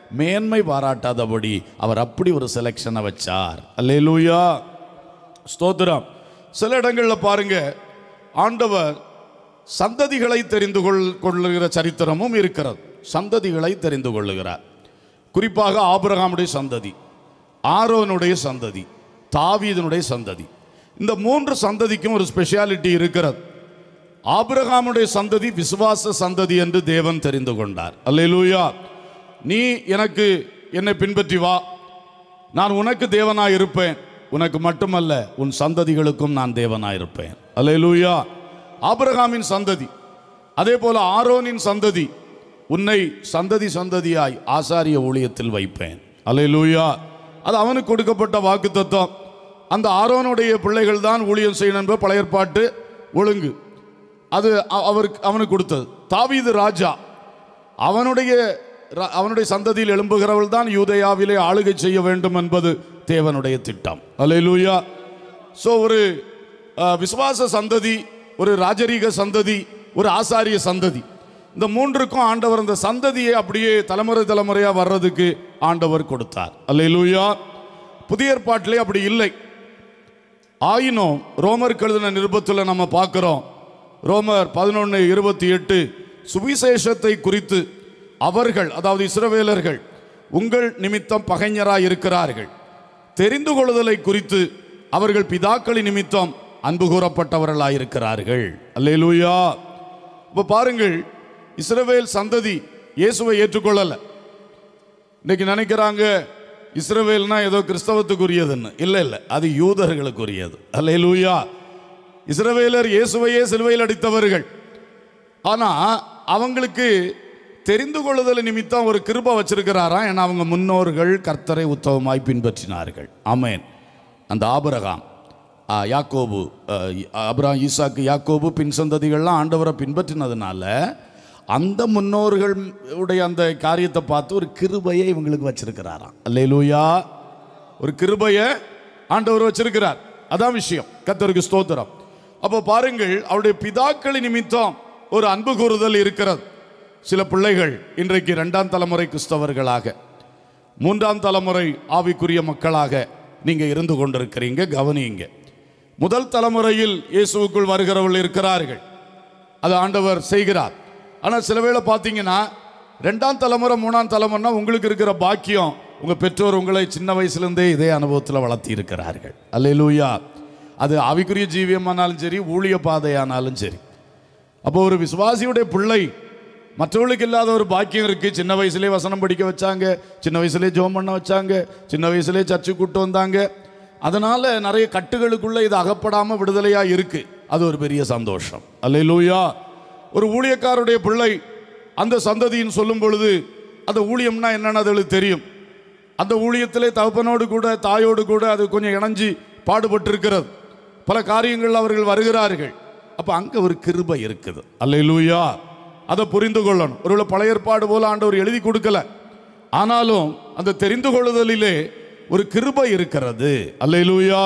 மேன்மை பாராட்டாதபடி அவர் அப்படி ஒரு செலெக்ஷனை வச்சார் அல்லேலூயா ஸ்தோத்திரம் சில இடங்களில் பாருங்க ஆண்டவர் சந்ததிகளை தெரிந்து கொள் கொள்ளுகிற சரித்திரமும் இருக்கிறது சந்ததிகளை தெரிந்து கொள்ளுகிறார் குறிப்பாக ஆபிரகாமுடைய சந்ததி ஆரோனுடைய சந்ததி தாவீதனுடைய சந்ததி இந்த மூன்று சந்ததிக்கும் ஒரு ஸ்பெஷாலிட்டி இருக்கிறது ஆபிரகாமுடைய சந்ததி விசுவாச சந்ததி என்று தேவன் தெரிந்து கொண்டார் அல்லேலூயா நீ எனக்கு என்னை பின்பற்றி வா நான் உனக்கு தேவனாய் இருப்பேன் உனக்கு மட்டுமல்ல உன் சந்ததிகளுக்கும் நான் தேவனாய் இருப்பேன் அல்லேலூயா ஆபிரகாமின் சந்ததி அதே போல ஆரோனின் சந்ததி உன்னை சந்ததி சந்ததியாய் ஆசாரிய ஊழியத்தில் வைப்பேன் அல்லேலூயா அது அவனுக்கு கொடுக்கப்பட்ட வாக்கு அந்த ஆரோனுடைய பிள்ளைகள் தான் ஊழியம் செய்யணும் என்பது பழைய ஏற்பாட்டு ஒழுங்கு அது அ- அவருக்கு அவனுக்கு கொடுத்தது தாவீது ராஜா அவனுடைய ர- அவனுடைய சந்ததியில் எழும்புகிறவள் தான் யூதயாவிலே ஆளுகை செய்ய வேண்டும் என்பது தேவனுடைய திட்டம் அல்லேலூயா ஸோ ஒரு அஹ், விசுவாச சந்ததி ஒரு ராஜரீக சந்ததி ஒரு ஆசாரிய சந்ததி இந்த மூன்றுக்கும் ஆண்டவர் அந்த சந்ததியை அப்படியே தலைமுறை தலைமுறையா வர்றதுக்கு ஆண்டவர் கொடுத்தார் அல்லேலூயா புதிய ஏற்பாட்டிலே அப்படி இல்லை ஆயினும் ரோமருக்கு எழுதின நிருபத்தில் நம்ம பார்க்கிறோம் ரோமர் பதினொன்று இருபத்தி எட்டு சுவிசேஷத்தை குறித்து அவர்கள் அதாவது இஸ்ரவேலர்கள் உங்கள் நிமித்தம் பகைஞராய் இருக்கிறார்கள் தெரிந்து கொள்ளுதலை குறித்து அவர்கள் பிதாக்களின் நிமித்தம் அன்பு கூறப்பட்டவர்களாய் இருக்கிறார்கள் அல்லேலூயா இப்போ பாருங்கள் இஸ்ரவேல் சந்ததி இயேசுவை ஏற்றுக்கொள்ளலை இன்னைக்கு நினைக்கிறாங்க இஸ்ரவேல்னா ஏதோ கிறிஸ்தவத்துக்குரியதுன்னு இல்லை இல்லை அது யூதர்களுக்குரியது அல்லேலூயா இஸ்ரவேலர் இயேசுவையே சிலுவையில் அடித்தவர்கள் ஆனா அவங்களுக்கு தெரிந்து கொள்ளுதல் நிமித்தம் ஒரு கிருபை வச்சிருக்கிறாராம் ஏன்னா அவங்க முன்னோர்கள் கர்த்தரை உத்தவமாய் பின்பற்றினார்கள் ஆமென் அந்த ஆபிரகாம் ஆ, யாக்கோபு ஆ, அபிரகாம் ஈசாக்கு யாக்கோபு பின் சந்ததிகள்லாம் ஆண்டவரை பின்பற்றினதுனால அந்த முன்னோர்கள் உடைய அந்த காரியத்தை பார்த்து ஒரு கிருபையை இவங்களுக்கு வச்சிருக்கிறாராம் அல்லேலூயா ஒரு கிருபையை ஆண்டவர் வச்சிருக்கிறார் அதான் விஷயம் கர்த்தருக்கு ஸ்தோத்திரம் அப்போ பாருங்கள் அவருடைய பிதாக்களின் நிமித்தம் ஒரு அன்பு கூறுதல் இருக்கிறது சில பிள்ளைகள் இன்றைக்கு இரண்டாம் தலைமுறை கிறிஸ்தவர்களாக மூன்றாம் தலைமுறை ஆவிக்குரிய மக்களாக நீங்க இருந்து கொண்டிருக்கிறீங்க கவனியுங்க முதல் தலைமுறையில் இயேசுவுக்குள் வருகிறவர்கள் இருக்கிறார்கள் அது ஆண்டவர் செய்கிறார் ஆனால் சில வேளை பார்த்தீங்கன்னா ரெண்டாம் தலைமுறை மூணாம் தலைமுறைனா உங்களுக்கு இருக்கிற பாக்கியம் உங்க பெற்றோர் உங்களை சின்ன வயசுலேருந்தே இதே அனுபவத்தில் வளர்த்தி இருக்கிறார்கள் அல்லேலூயா அது ஆவிக்குரிய ஜீவியமானாலும் சரி ஊழிய பாதையானாலும் சரி அப்போ ஒரு விசுவாசியுடைய பிள்ளை மற்றவர்களுக்கு இல்லாத ஒரு பாக்கியம் இருக்கு சின்ன வயசுலேயே வசனம் படிக்க வச்சாங்க சின்ன வயசுலேயே ஜெபம் பண்ண வச்சாங்க சின்ன வயசுலேயே சர்ச்சு கூட்டு வந்தாங்க அதனால நிறைய கட்டுகளுக்குள்ள இது அகப்படாம விடுதலையா இருக்கு அது ஒரு பெரிய சந்தோஷம் அல்லேலூயா ஒரு ஊழியக்காரருடைய பிள்ளை அந்த சந்ததியின் சொல்லும் பொழுது அந்த ஊழியம்னா என்னன்னு அதுகளுக்கு தெரியும் அந்த ஊழியத்திலே தகப்பனோடு கூட தாயோடு கூட அது கொஞ்சம் இணைஞ்சு பாடுபட்டிருக்கிறது பல காரியங்கள் அவர்கள் வருகிறார்கள் அப்ப அங்க ஒரு கிருபை இருக்குது அல்லேலூயா அதை புரிந்து கொள்ளணும் ஒருவேளை பழைய ஏற்பாடு போல ஆண்டவர் எழுதி கொடுக்கல ஆனாலும் அந்த தெரிந்து கொள்ளுதலிலே ஒரு கிருபை இருக்கிறது அல்லேலூயா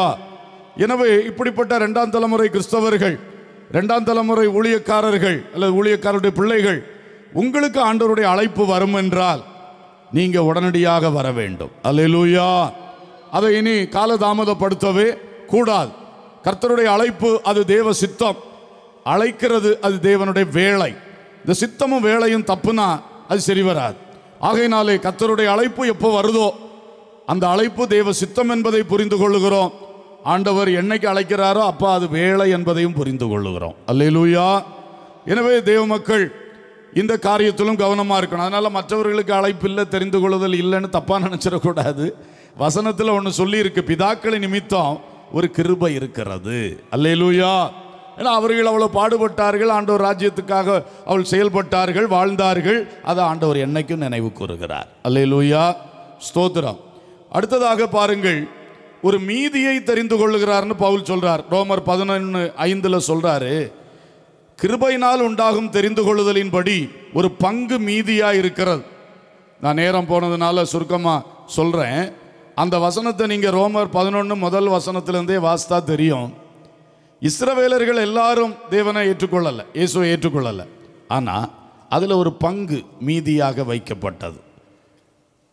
எனவே இப்படிப்பட்ட இரண்டாம் தலைமுறை கிறிஸ்தவர்கள் இரண்டாம் தலைமுறை ஊழியக்காரர்கள் அல்லது ஊழியக்காரருடைய பிள்ளைகள் உங்களுக்கு ஆண்டவருடைய அழைப்பு வரும் என்றால் நீங்க உடனடியாக வர வேண்டும் அல்லேலூயா அதை இனி காலதாமதப்படுத்தவே கூடாது கர்த்தருடைய அழைப்பு அது தேவ சித்தம் அழைக்கிறது அது தேவனுடைய வேலை இந்த சித்தமும் வேலையும் தப்புனா அது சரி வராது ஆகையினாலே கர்த்தருடைய அழைப்பு எப்போ வருதோ அந்த அழைப்பு தேவ சித்தம் என்பதை புரிந்து கொள்ளுகிறோம் ஆண்டவர் என்னைக்கு அழைக்கிறாரோ அப்போ அது வேலை என்பதையும் புரிந்து கொள்ளுகிறோம் அல்லேலூயா எனவே தேவ மக்கள் இந்த காரியத்திலும் கவனமா இருக்கணும் அதனால மற்றவர்களுக்கு அழைப்பு இல்லை தெரிந்து கொள்ளுதல் இல்லைன்னு தப்பா நினைச்சிடக்கூடாது வசனத்தில் ஒன்று சொல்லி இருக்கு பிதாக்களின் நிமித்தம் ஒரு கிருபை இருக்கிறது அல்லேலூயா ஏன்னா அவர்கள் அவ்வளவு பாடுபட்டார்கள் ஆண்டவர் ராஜ்யத்துக்காக அவள் செயல்பட்டார்கள் வாழ்ந்தார்கள் அதை ஆண்டவர் என்னைக்கும் நினைவு கூறுகிறார் அல்லேலூயா ஸ்தோத்திரம் அடுத்ததாக பாருங்கள் ஒரு மீதியை தெரிந்து கொள்ளுகிறார்னு பவுல் சொல்றார் ரோமர் பதினொன்று ஐந்துல சொல்றாரு கிருபையினால் உண்டாகும் தெரிந்து கொள்ளுதலின்படி ஒரு பங்கு மீதியா இருக்கிறது நான் நேரம் போனதுனால சுருக்கமா சொல்றேன் அந்த வசனத்தை நீங்க ரோமர் பதினொன்று முதல் வசனத்திலிருந்தே வாசித்தா தெரியும் இஸ்ரவேலர்கள் எல்லாரும் தேவனை ஏற்றுக்கொள்ளல இயேசுவை ஏற்றுக்கொள்ளல ஆனா அதுல ஒரு பங்கு மீதியாக வைக்கப்பட்டது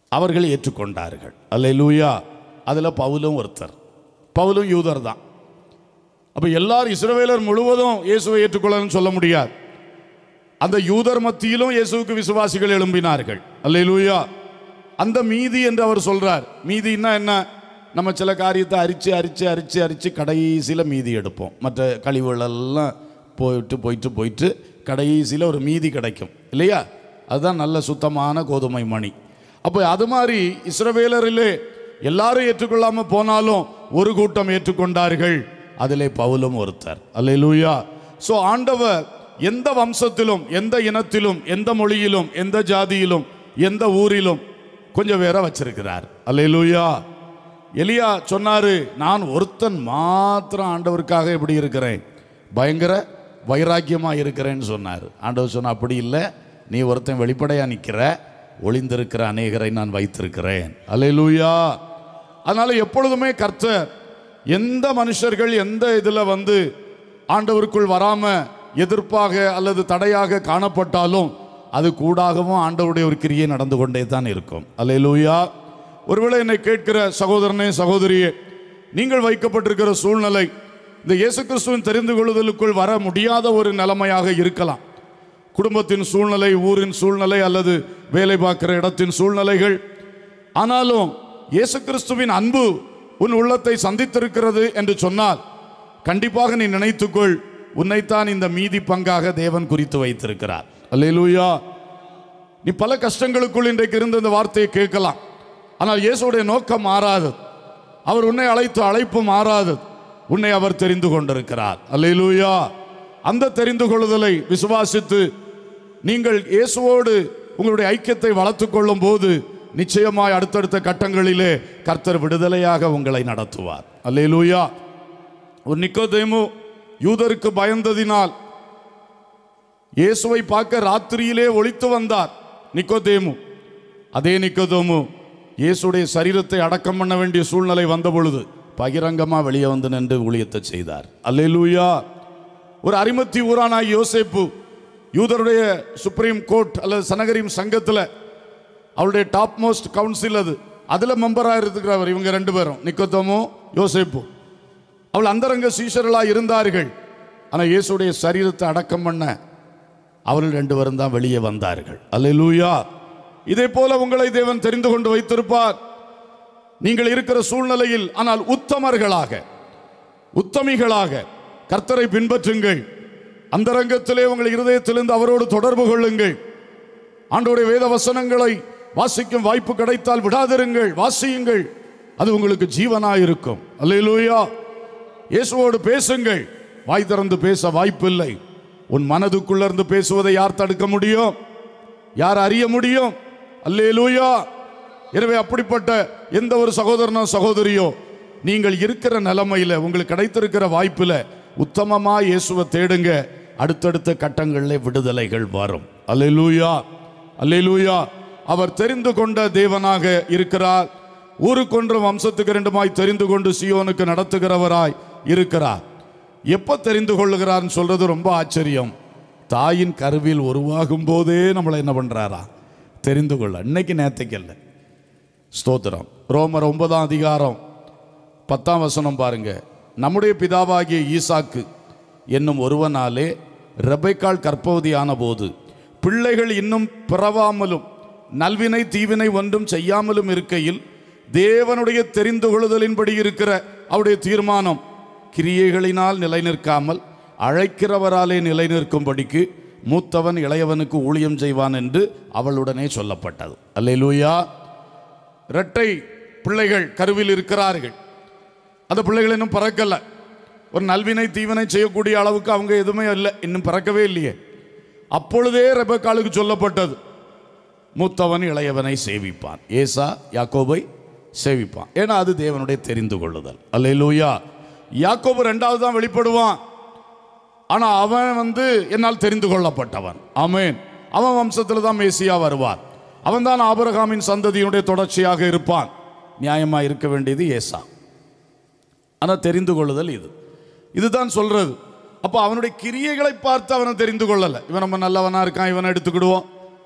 அவர்கள் ஏற்றுக்கொண்டார்கள் அல்லேலூயா அதில் பவுலும் ஒருத்தர் பவுலும் யூதர் தான் அப்போ எல்லாரும் இஸ்ரவேலர் முழுவதும் இயேசுவை ஏற்றுக்கொள்ளணும்னு சொல்ல முடியாது அந்த யூதர் மத்தியிலும் இயேசுவுக்கு விசுவாசிகள் எழும்பினார்கள் அல்லேலூயா அந்த மீதி என்று அவர் சொல்றார் மீதின்னா என்ன நம்ம சில காரியத்தை அரிச்சு அரிச்சு அரிச்சு அரிச்சு கடைசியில் மீதி எடுப்போம் மற்ற கழிவுகள் எல்லாம் போயிட்டு போயிட்டு போயிட்டு கடைசியில் ஒரு மீதி கிடைக்கும் இல்லையா அதுதான் நல்ல சுத்தமான கோதுமை மணி அப்போ அது மாதிரி இஸ்ரவேலரிலே எல்லாரும் ஏற்றுக்கொள்ளாம போனாலும் ஒரு கூட்டம் ஏற்றுக்கொண்டார்கள் அதிலே பவுலும் ஒருத்தர் அல்லேலூயா ஸோ ஆண்டவர் எந்த வம்சத்திலும் எந்த இனத்திலும் எந்த மொழியிலும் எந்த ஜாதியிலும் எந்த ஊரிலும் கொஞ்சம் பேரை வச்சிருக்கிறார் அல்லேலூயா எலியா சொன்னாரு நான் ஒருத்தன் மாத்திரம் ஆண்டவருக்காக எப்படி இருக்கிறேன் பயங்கர வைராக்கியமா இருக்கிறேன்னு சொன்னார் ஆண்டவர் சொன்னா அப்படி இல்லை நீ ஒருத்தன் வெளிப்படையா நிக்கிற ஒளிந்திருக்கிற அநேகரை நான் வைத்திருக்கிறேன் அல்லேலூயா அதனால எப்பொழுதுமே கர்த்தர் எந்த மனுஷர்கள் எந்த இதுல வந்து ஆண்டவருக்குள் வராம எதிர்ப்பாக அல்லது தடையாக காணப்பட்டாலும் அது கூடாகவும் ஆண்டவருடைய ஒரு கிரியை நடந்து கொண்டே தான் இருக்கும் அல்லேலூயா ஒருவேளை என்னை கேட்கிற சகோதரனே சகோதரியே நீங்கள் வைக்கப்பட்டிருக்கிற சூழ்நிலை இந்த இயேசு கிறிஸ்துவின் தெரிந்து கொள்ளுதலுக்குள் வர முடியாத ஒரு நிலைமையாக இருக்கலாம் குடும்பத்தின் சூழ்நிலை ஊரின் சூழ்நிலை அல்லது வேலை பார்க்கிற இடத்தின் சூழ்நிலைகள் ஆனாலும் இயேசு கிறிஸ்துவின் அன்பு உன் உள்ளத்தை சந்தித்திருக்கிறது என்று சொன்னால் கண்டிப்பாக நீ நினைத்துக்கொள் உன்னைத்தான் இந்த மீதி பங்காக தேவன் குறித்து வைத்திருக்கிறார் அல்லேலூயா நீ பல கஷ்டங்களுக்குள் இன்றைக்கு இருந்த இந்த வார்த்தையை கேட்கலாம் ஆனால் இயேசுடைய நோக்கம் மாறாது அவர் உன்னை அழைத்து அழைப்பு மாறாது உன்னை அவர் தெரிந்து கொண்டிருக்கிறார் அல்லேலூயா அந்த தெரிந்து கொள்ளுதலை விசுவாசித்து நீங்கள் இயேசுவோடு உங்களுடைய ஐக்கியத்தை வளர்த்துக் கொள்ளும் போது நிச்சயமாய் அடுத்தடுத்த கட்டங்களிலே கர்த்தர் விடுதலையாக உங்களை நடத்துவார் அல்லேலூயா ஒரு நிக்கோதேமு யூதருக்கு பயந்ததினால் இயேசுவை பார்க்க ராத்திரியிலே ஒளித்து வந்தார் நிக்கோதேமு அதே நிக்கோதேமு இயேசுடைய சரீரத்தை அடக்கம் பண்ண வேண்டிய சூழ்நிலை வந்த பொழுது பகிரங்கமா வெளியே வந்து நின்று ஊழியத்தை செய்தார் அல்லேலூயா ஒரு அரிமத்தி ஊரானாய் யோசேப்பு யூதருடைய சுப்ரீம் கோர்ட் அல்லது சனகரிம் சங்கத்தில் அவருடைய டாப் மோஸ்ட் கவுன்சில் அது அதில் மெம்பராக இருக்கிறவர் இவங்க ரெண்டு பேரும் நிக்கோத்தமும் யோசேப்பு அவள் அந்தரங்க சீஷர்களாக இருந்தார்கள் ஆனால் இயேசுடைய சரீரத்தை அடக்கம் பண்ண அவர்கள் ரெண்டு பேரும் தான் வெளியே வந்தார்கள் அல்லேலூயா இதே போல உங்களை தேவன் தெரிந்து கொண்டு வைத்திருப்பார் நீங்கள் இருக்கிற சூழ்நிலையில் ஆனால் உத்தமர்களாக உத்தமிகளாக கர்த்தரை பின்பற்றுங்கள் அந்தரங்கத்திலே உங்கள் இருதயத்திலிருந்து அவரோடு தொடர்பு கொள்ளுங்கள் ஆண்டோடைய வேத வசனங்களை வாசிக்கும் வாய்ப்பு கிடைத்தால் விடாதிருங்கள் வாசியுங்கள் அது உங்களுக்கு ஜீவனாயிருக்கும் அல்லேலூயா இயேசுவோடு பேசுங்கள் வாய் திறந்து பேச வாய்ப்பில்லை உன் மனதுக்குள்ள இருந்து பேசுவதை யார் தடுக்க முடியும் யார் அறிய முடியும் அல்லேலூயா எனவே அப்படிப்பட்ட எந்த ஒரு சகோதரனோ சகோதரியோ நீங்கள் இருக்கிற நிலைமையில உங்களுக்கு கிடைத்திருக்கிற வாய்ப்புல உத்தமமா இயேசுவை தேடுங்க அடுத்தடுத்த கட்டங்களில் விடுதலைகள் வரும் அல்லேலூயா அல்லேலூயா அவர் தெரிந்து கொண்ட தேவனாக இருக்கிறார் ஊருக்கொன்றும் வம்சத்துக்கு இரண்டுமாய் தெரிந்து கொண்டு சியோனுக்கு நடத்துகிறவராய் இருக்கிறார் எப்போ தெரிந்து கொள்ளுகிறார்னு சொல்றது ரொம்ப ஆச்சரியம் தாயின் கருவில் உருவாகும் போதே நம்மளை என்ன பண்றாரா தெரிந்து கொள்ள இன்னைக்கு நேத்தைக்கு இல்லை ஸ்தோத்திரம் ரோமர் ஒன்பதாம் அதிகாரம் பத்தாம் வசனம் பாருங்க நம்முடைய பிதாவாகிய ஈசாக்கு என்னும் ஒருவனாலே ரெபைக்காள் கற்பவதியான போது பிள்ளைகள் இன்னும் பிறவாமலும் நல்வினை தீவினை ஒன்றும் செய்யாமலும் இருக்கையில் தேவனுடைய தெரிந்து கொள்ளுதலின்படி இருக்கிற அவருடைய தீர்மானம் கிரியைகளினால் நிலை நிற்காமல் அழைக்கிறவராலே நிலை நிற்கும்படிக்கு மூத்தவன் இளையவனுக்கு ஊழியம் செய்வான் என்று அவளுடனே சொல்லப்பட்டது அல்லேலூயா இரட்டை பிள்ளைகள் கருவில் இருக்கிறார்கள் அந்த பிள்ளைகள் இன்னும் பிறக்கல ஒரு நல்வினை தீவினை செய்யக்கூடிய அளவுக்கு அவங்க எதுவுமே இல்லை இன்னும் பிறக்கவே இல்லையே அப்பொழுதே ரெபக்காலுக்கு சொல்லப்பட்டது மூத்தவன் இளையவனை சேவிப்பான் ஏசா யாக்கோபை சேவிப்பான் ஏன்னா அது தேவனுடைய தெரிந்து கொள்ளுதல் அல்லேலூயா யாக்கோபு ரெண்டாவது தான் வெளிப்படுவான் ஆனா அவன் வந்து என்னால் தெரிந்து கொள்ளப்பட்டவன் ஆமென் அவன் வம்சத்தில் தான் மேசியா வருவார் அவன் தான் ஆபிரகாமின் சந்ததியினுடைய தொடர்ச்சியாக இருப்பான் நியாயமா இருக்க வேண்டியது ஏசா ஆனால் தெரிந்து கொள்ளுதல் இது இதுதான் சொல்றது அப்போ அவனுடைய கிரியைகளை பார்த்து அவனை தெரிந்து கொள்ளலை இவன் நம்ம நல்லவனா இருக்கான் இவனை எடுத்துக்கிடுவோம்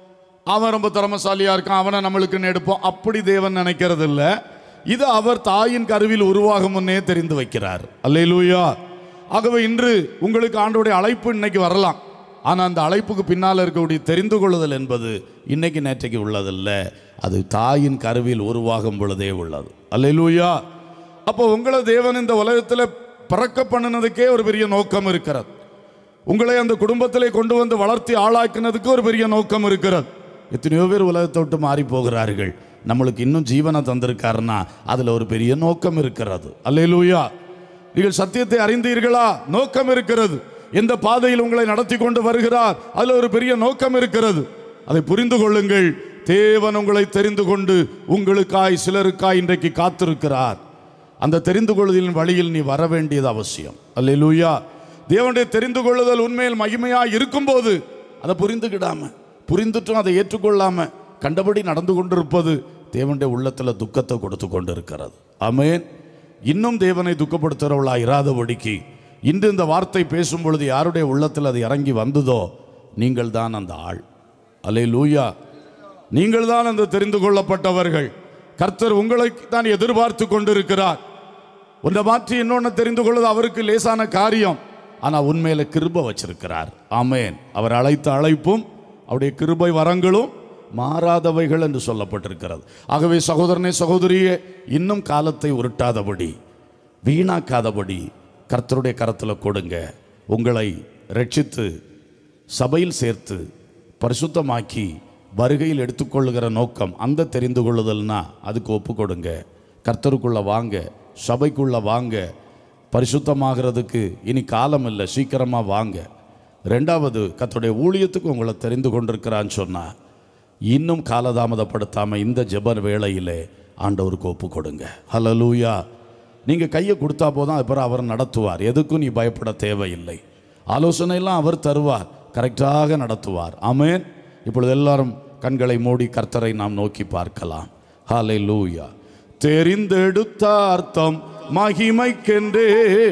அவன் ரொம்ப திறமசாலியா இருக்கான் அவனை நம்மளுக்குன்னு எடுப்போம் அப்படி தேவன் நினைக்கிறது இல்ல இது அவர் தாயின் கருவில் உருவாகும் முன்னே தெரிந்து வைக்கிறார் அல்லேலூயா ஆகவே இன்று உங்களுக்கு ஆண்டோடைய அழைப்பு இன்னைக்கு வரலாம் ஆனால் அந்த அழைப்புக்கு பின்னால் இருக்கக்கூடிய தெரிந்து கொள்ளுதல் என்பது இன்னைக்கு நேற்றைக்கு உள்ளதல்ல அது தாயின் கருவில் உருவாகும் பொழுதே உள்ளது அல்லேலூயா அப்போ உங்களை தேவன் இந்த உலகத்தில் பிறக்க பண்ணினதுக்கே ஒரு பெரிய நோக்கம் இருக்கிறது உங்களை அந்த குடும்பத்திலே கொண்டு வந்து வளர்த்தி ஆளாக்கினதுக்கு ஒரு பெரிய நோக்கம் இருக்கிறது எத்தனையோ பேர் உலகத்தை விட்டு மாறி போகிறார்கள் நம்மளுக்கு இன்னும் ஜீவனை தந்திருக்காருன்னா அதில் ஒரு பெரிய நோக்கம் இருக்கிறது அல்லேலூயா நீங்கள் சத்தியத்தை அறிந்தீர்களா நோக்கம் இருக்கிறது எந்த பாதையில் உங்களை நடத்தி கொண்டு வருகிறார் அதில் ஒரு பெரிய நோக்கம் இருக்கிறது அதை புரிந்து கொள்ளுங்கள் தேவன் உங்களை தெரிந்து கொண்டு உங்களுக்காய் சிலருக்காய் இன்றைக்கு காத்திருக்கிறார் அந்த தெரிந்து கொள்ளுதலின் வழியில் நீ வர வேண்டியது அவசியம் அல்லேலூயா தேவனுடைய தெரிந்து கொள்ளுதல் உண்மையில் மகிமையா இருக்கும்போது அதை புரிந்துக்கிடாம புரிந்துட்டும் அதை ஏற்றுக்கொள்ளாம கண்டபடி நடந்து கொண்டிருப்பது தேவனுடைய உள்ளத்தில் துக்கத்தை கொடுத்து கொண்டிருக்கிறது ஆமென் இன்னும் தேவனை துக்கப்படுத்துகிறவளா இராதபடிக்கு இன்று இந்த வார்த்தை பேசும் பொழுது யாருடைய உள்ளத்தில் அது இறங்கி வந்ததோ நீங்கள் தான் அந்த ஆள் அல்லே லூயா நீங்கள் தான் அந்த தெரிந்து கொள்ளப்பட்டவர்கள் கர்த்தர் உங்களை தான் எதிர்பார்த்து கொண்டிருக்கிறார் ஒன்றை மாற்றி இன்னொன்று தெரிந்து கொள்வது அவருக்கு லேசான காரியம் ஆனால் உண்மையில கிருபை வச்சிருக்கிறார் ஆமேன் அவர் அழைத்த அழைப்பும் அவருடைய கிருபை வரங்களும் மாறாதவைகள் என்று சொல்லப்பட்டிருக்கிறது ஆகவே சகோதரனே சகோதரியே இன்னும் காலத்தை உருட்டாதபடி வீணாக்காதபடி கர்த்தருடைய கரத்தில் கொடுங்க உங்களை ரட்சித்து சபையில் சேர்த்து பரிசுத்தமாக்கி வருகையில் எடுத்துக்கொள்ளுகிற நோக்கம் அந்த தெரிந்து கொள்ளுதல்னா அதுக்கு ஒப்பு கொடுங்க கர்த்தருக்குள்ள வாங்க சபைக்குள்ள வாங்க பரிசுத்தமாகிறதுக்கு இனி காலம் இல்லை சீக்கிரமாக வாங்க ரெண்டாவது கர்த்தருடைய ஊழியத்துக்கு உங்களை தெரிந்து கொண்டிருக்கிறான்னு சொன்னா இன்னும் காலதாமதப்படுத்தாமல் இந்த ஜெப வேளையிலே ஆண்டவருக்கு ஒப்பு கொடுங்க ஹலலூயா நீங்கள் கையை கொடுத்தா போதும் அப்புறம் அவர் நடத்துவார் எதுக்கும் நீ பயப்பட தேவையில்லை ஆலோசனையெல்லாம் அவர் தருவார் கரெக்டாக நடத்துவார் ஆமென் இப்பொழுது எல்லாரும் கண்களை மூடி கர்த்தரை நாம் நோக்கி பார்க்கலாம் ஹாலே லூயா தெரிந்தெடுத்த அர்த்தம் மகிமைக்கென்றே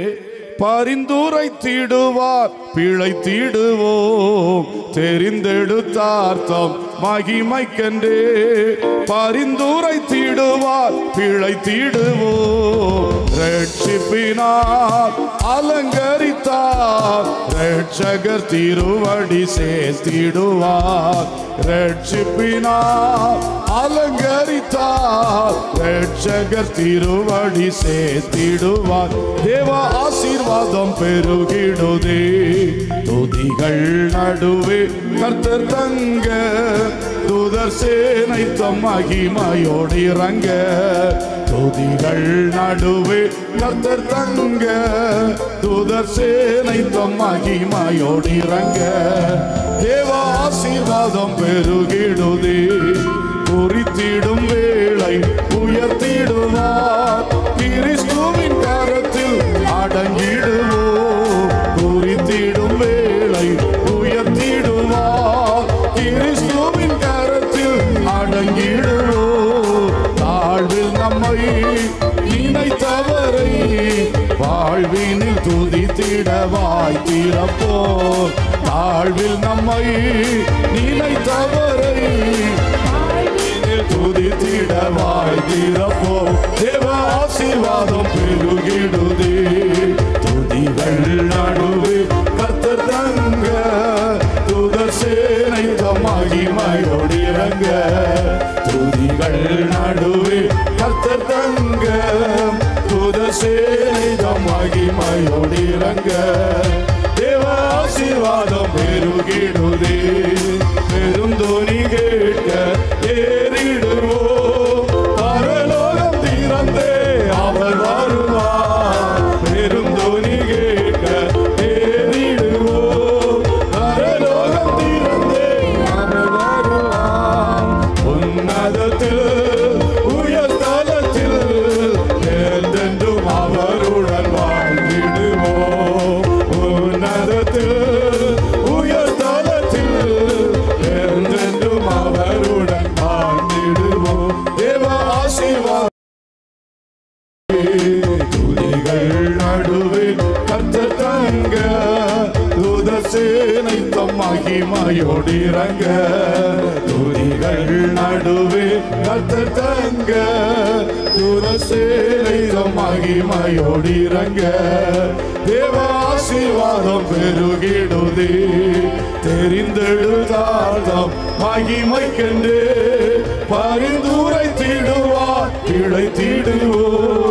பரிந்துரை தீடுவார் பிழை தீடுவோம் தெரிந்தெடுத்த அர்த்தம் மகிமைக்கென்றே பரிந்துரை தீடுவார் பிழை தீடுவோம் ரட்சிப்பினார் அலங்கரித்தார் ரட்சகர் திருவடி சேர்த்திடுவார் ரட்சிப்பினார் அலங்கரித்தார் ரட்சகர் திருவடி சேர்த்திடுவார் தேவ ஆசீர்வாதம் பெருகிடுதே துதிகள் நடுவே கர்த்தர் தங்க தூதர் சேனை தம் மகிமையோடு இறங்க துதிகள் நடுவே கர்த்தர் தங்க தூதர் சேனை தம் மகிமையோடு இறங்க தேவ ஆசீர்வாதம் பெருகிடுதே குறித்திடும் வேளை உயர்த்திடுவார் கிறிஸ்துவின் கரத்தில் அடங்கிடுவோம் குறித்திடும் வேளை உயர்த்திடுவார் கிறிஸ்துவின் கரத்தில் அடங்கிடுவோம் தாழ்வில் நம்மை நினைத்தவரை வாழ்வினில் துதித்திடவாய் திறப்போ தாழ்வில் நம்மை நினைத்தவரை வாழ்வினில் துதித்திடவாய் திறப்போ தேவ ஆசீர்வாதம் பெருகிடுதே துதிகள் நடுவே கர்த்தர் தங்க துதர் சேனை மகிமையோடு இறங்க துதிகள் நடுவே கர்த்தர் தங்க துதர் சேனை மகிமையோடு இறங்க தேவ ஆசீர்வாதம் பெருகிடுதே பெருந்தோனி கேட்க ஏறிடுவோம் பரலோகம் திறந்தே அவர் வருவார் பெருந்தோனி கேட்க ஏறிடுவோம் பரலோகம் திறந்தே அவர் வருவார் உன்னதத்தில் உயர்தலத்தில் என்றென்றும் அவருடன் வாழ்ந்திடுவோம் உன்னதத்தில் உயர்தலத்தில் என்றென்றும் அவருடன் வாழ்ந்திடுவோம் தேவ ஆசீர்வாதம் துதிகள் நடுவே கர்த்தர் தங்க தூத சேனை தம் மகிமையோடு இறங்க துதி மலைகள் நடுவே கத்தர் தங்க துரசேரம் மகிமையோடி இறங்க தேவ ஆசீர்வாதம் பெருகிடுதே தெரிந்தெடுத்தார்த்தம் மகிமைக்கென்று பரிந்துரை தீடுவார் இழை தீடுவோ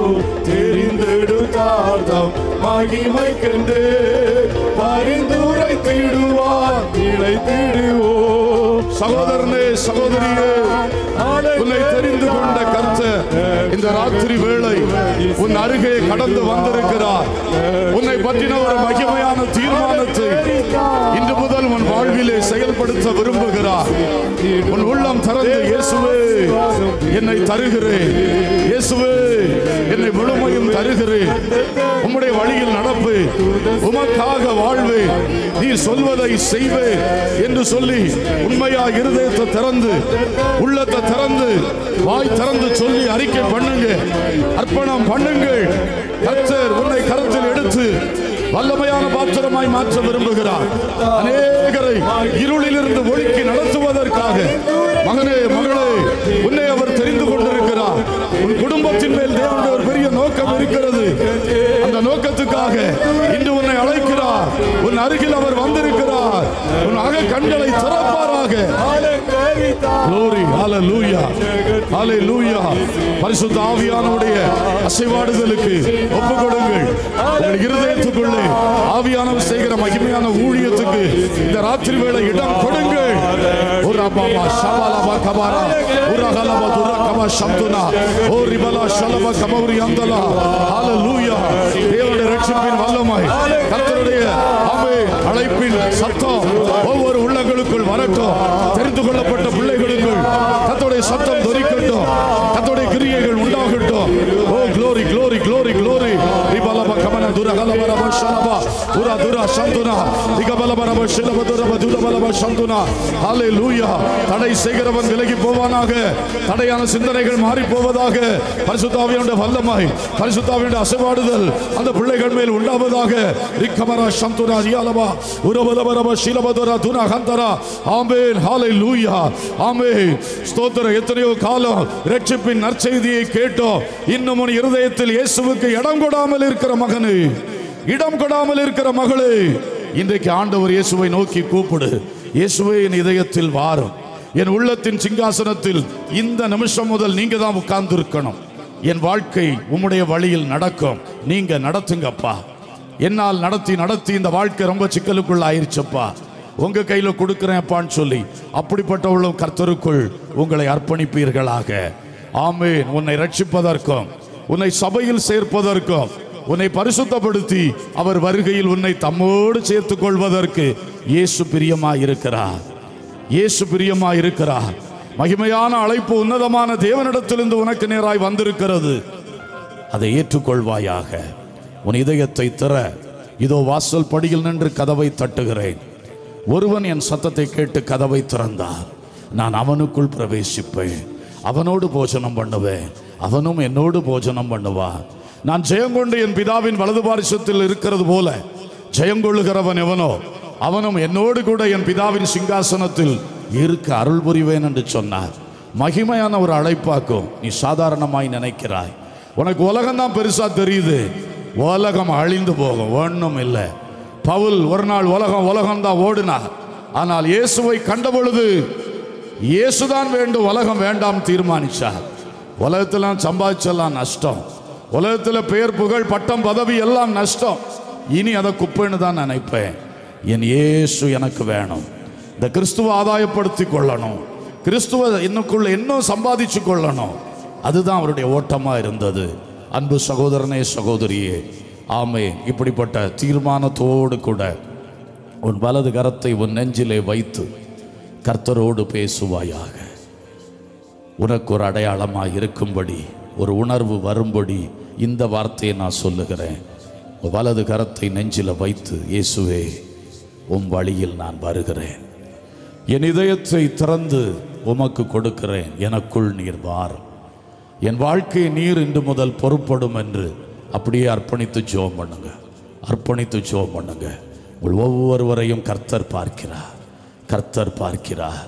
தெரிந்தெடுத்தார்த்தம் மகிமைக்கென்று பரிந்துரை தீடுவார் இழை தீடுவோ சகோதரனே சகோதரியே உன்னை தெரிந்து கொண்ட கர்த்தர் இந்த ராத்திரி வேளை உன் அருகே கடந்து வந்திருக்கிறார் உன்னை பற்றின ஒரு மகிமையான தீர்மானத்தை இன்று முதல் உன் வாழ்விலே செயல்படுத்த விரும்புகிறார் உன் உள்ளம் திறந்து இயேசுவே என்னை தருகிறேன் இயேசுவே என்னை முழுமையும் தருகிறேன் உம்முடைய வழியில் நடப்பு உமக்காக வாழ்வே நீ சொல்வதை செய்வே என்று சொல்லி உண்மையா இருதயத்தை திறந்து உள்ளத்தை திறந்து வாய் திறந்து சொல்லி அறிக்கை பண்ணுங்க அர்ப்பணம் பண்ணுங்கள் கர்த்தர் உன்னை கருத்தில் எடுத்து வல்லமையான பாத்திரமாய் மாற்ற விரும்புகிறார் அநேகரை இருளிலிருந்து ஒழுக்கி நடத்துவதற்காக மகனே மகளே உன்னை அவர் தெரிந்து கொண்டிருக்கிறார் உன் குடும்பத்தின் மேல் தேவனுடைய ஒரு பெரிய நோக்கம் இருக்கிறது அந்த நோக்கத்துக்காக இன்று உன்னை அழைக்கிறார் உன் அருகில் அவர் வந்திருக்கிறார் உன் அக கண்களை திறப்பாராக Glory, hallelujah, hallelujah. பரிசுத்த ஆவியானவருடைய அசைவாடுதலுக்கு ஒப்பு கொடுங்கள் உங்கள் இருதயத்துக்குள்ளே ஆவியானவர் செய்கிற மகிமையான ஊழியத்துக்கு இந்த ராத்திரி வேளை இடம் கொடுங்கள் ஒரு அப்பாபா ஷபாலபா கபாரா ஒரு அகலபா துரகபா சம்துனா ஓ ரிபலா ஷலபா கமௌரி அந்தலா ஹalleluya தேவனுடைய ரட்சிப்பின் வல்லமை கர்த்தருடைய ஆமே அழைப்பின் சத்தம் ஒவ்வொரு உள்ளங்களுக்குள் வரட்டும் தெரிந்து கொள்ளப்பட்ட பிள்ளைகளுக்குள் கர்த்தருடைய சத்தம் தொனிக்கட்டும் கர்த்தருடைய கிரியைகள் உண்டாகட்டும் ஓ glory glory glory glory ரிபலபா கமன துரகலபா ஷலபா உரா துரா சந்துனா ரிகபலபா ஷலபா துரபா துரபலபா சந்துனா ஹalleluya தடை செய்கிறவன் விலகி போவானாக தடையான சிந்தனைகள் மாறி போவதாக பரிசுத்தாவியுடைய வல்லமை பரிசுத்தாவியுடைய அசைவாடுதல் அந்த பிள்ளைகள் மேல் உண்டாவதாக ரிக்கமரா சந்துனா ரியாலபா உரபலபரப ஷிலபதரா துனா ஹந்தரா ஆமென் ஹalleluya ஆமென் ஸ்தோத்திரம் எத்தனையோ காலம் ரட்சிப்பின் நற்செய்தியை கேட்டோம் இன்னும் உன் இருதயத்தில் இயேசுவுக்கு இடம் கொடாமல் இருக்கிற மகனே இடம் கொடாமல் இருக்கிற மகளே இன்றைக்கு ஆண்டவர் இயேசுவை நோக்கி கூப்பிடு இயேசுவே என் இதயத்தில் வாரும் என் உள்ளத்தின் சிங்காசனத்தில் இந்த நிமிஷம் முதல் நீங்க தான் உட்கார்ந்து இருக்கணும் என் வாழ்க்கை உம்முடைய வழியில் நடக்கும் நீங்க நடத்துங்கப்பா என்னால் நடத்தி நடத்தி இந்த வாழ்க்கை ரொம்ப சிக்கலுக்குள்ள ஆயிருச்சப்பா உங்க கையில கொடுக்கிறேன்ப்பான்னு சொல்லி அப்படிப்பட்டவளும் கர்த்தருக்குள் உங்களை அர்ப்பணிப்பீர்களாக ஆமேன் உன்னை ரட்சிப்பதற்கும் உன்னை சபையில் சேர்ப்பதற்கும் உன்னை பரிசுத்தப்படுத்தி அவர் வருகையில் உன்னை தம்மோடு சேர்த்துக் கொள்வதற்கு இயேசு பிரியமாய் இருக்கிறார் இயேசு பிரியமாய் இருக்கிறார் மகிமையான அழைப்பு உன்னதமான தேவனிடத்திலிருந்து உனக்கு நேராய் வந்திருக்கிறது அதை ஏற்றுக்கொள்வாயாக உன் இதயத்தை திற இதோ வாசல் படியில் நின்று கதவை தட்டுகிறேன் ஒருவன் என் சத்தத்தை கேட்டு கதவை திறந்தார் நான் அவனுக்குள் பிரவேசிப்பேன் அவனோடு போஜனம் பண்ணுவேன் அவனும் என்னோடு போஜனம் பண்ணுவான் நான் ஜெயங்கொண்டு என் பிதாவின் வலது பாரிசத்தில் இருக்கிறது போல ஜெயங்கொள்ளுகிறவன் எவனோ அவனும் என்னோடு கூட என் பிதாவின் சிங்காசனத்தில் இருக்க அருள் புரிவேன் என்று சொன்னார் மகிமையான ஒரு அழைப்பாக்கும் நீ சாதாரணமாய் நினைக்கிறாய் உனக்கு உலகம் தான் பெருசா தெரியுது உலகம் அழிந்து போகும் ஒண்ணும் இல்லை பவுல் ஒரு நாள் உலகம் உலகம் தான் ஓடினார் ஆனால் இயேசுவை கண்ட பொழுது இயேசுதான் வேண்டும் உலகம் வேண்டாம் தீர்மானிச்சார் உலகத்தெல்லாம் சம்பாதிச்செல்லாம் நஷ்டம் உலகத்தில் பெயர் புகழ் பட்டம் பதவி எல்லாம் நஷ்டம் இனி அதை குப்பைன்னு தான் நினைப்பேன் என் இயேசு எனக்கு வேணும் இந்த கிறிஸ்துவ ஆதாயப்படுத்தி கொள்ளணும் கிறிஸ்துவ இன்னுக்குள்ள இன்னும் சம்பாதிச்சு கொள்ளணும் அதுதான் அவருடைய ஓட்டமா இருந்தது அன்பு சகோதரனே சகோதரியே ஆமே இப்படிப்பட்ட தீர்மானத்தோடு கூட உன் வலது கரத்தை உன் நெஞ்சிலே வைத்து கர்த்தரோடு பேசுவாயாக உனக்கு ஒரு அடையாளமாக இருக்கும்படி ஒரு உணர்வு வரும்படி இந்த வார்த்தையை நான் சொல்லுகிறேன் உன் வலது கரத்தை நெஞ்சில வைத்து இயேசுவே உம் வழியில் நான் வருகிறேன் என் இதயத்தை திறந்து உமக்கு கொடுக்கிறேன் எனக்குள் நீர் வாரும் என் வாழ்க்கை நீர் இன்று முதல் பொறுப்படும் என்று அப்படியே அர்ப்பணித்து ஜோம் பண்ணுங்க அர்ப்பணித்து ஜோம் பண்ணுங்க உங்கள் ஒவ்வொருவரையும் கர்த்தர் பார்க்கிறார் கர்த்தர் பார்க்கிறார்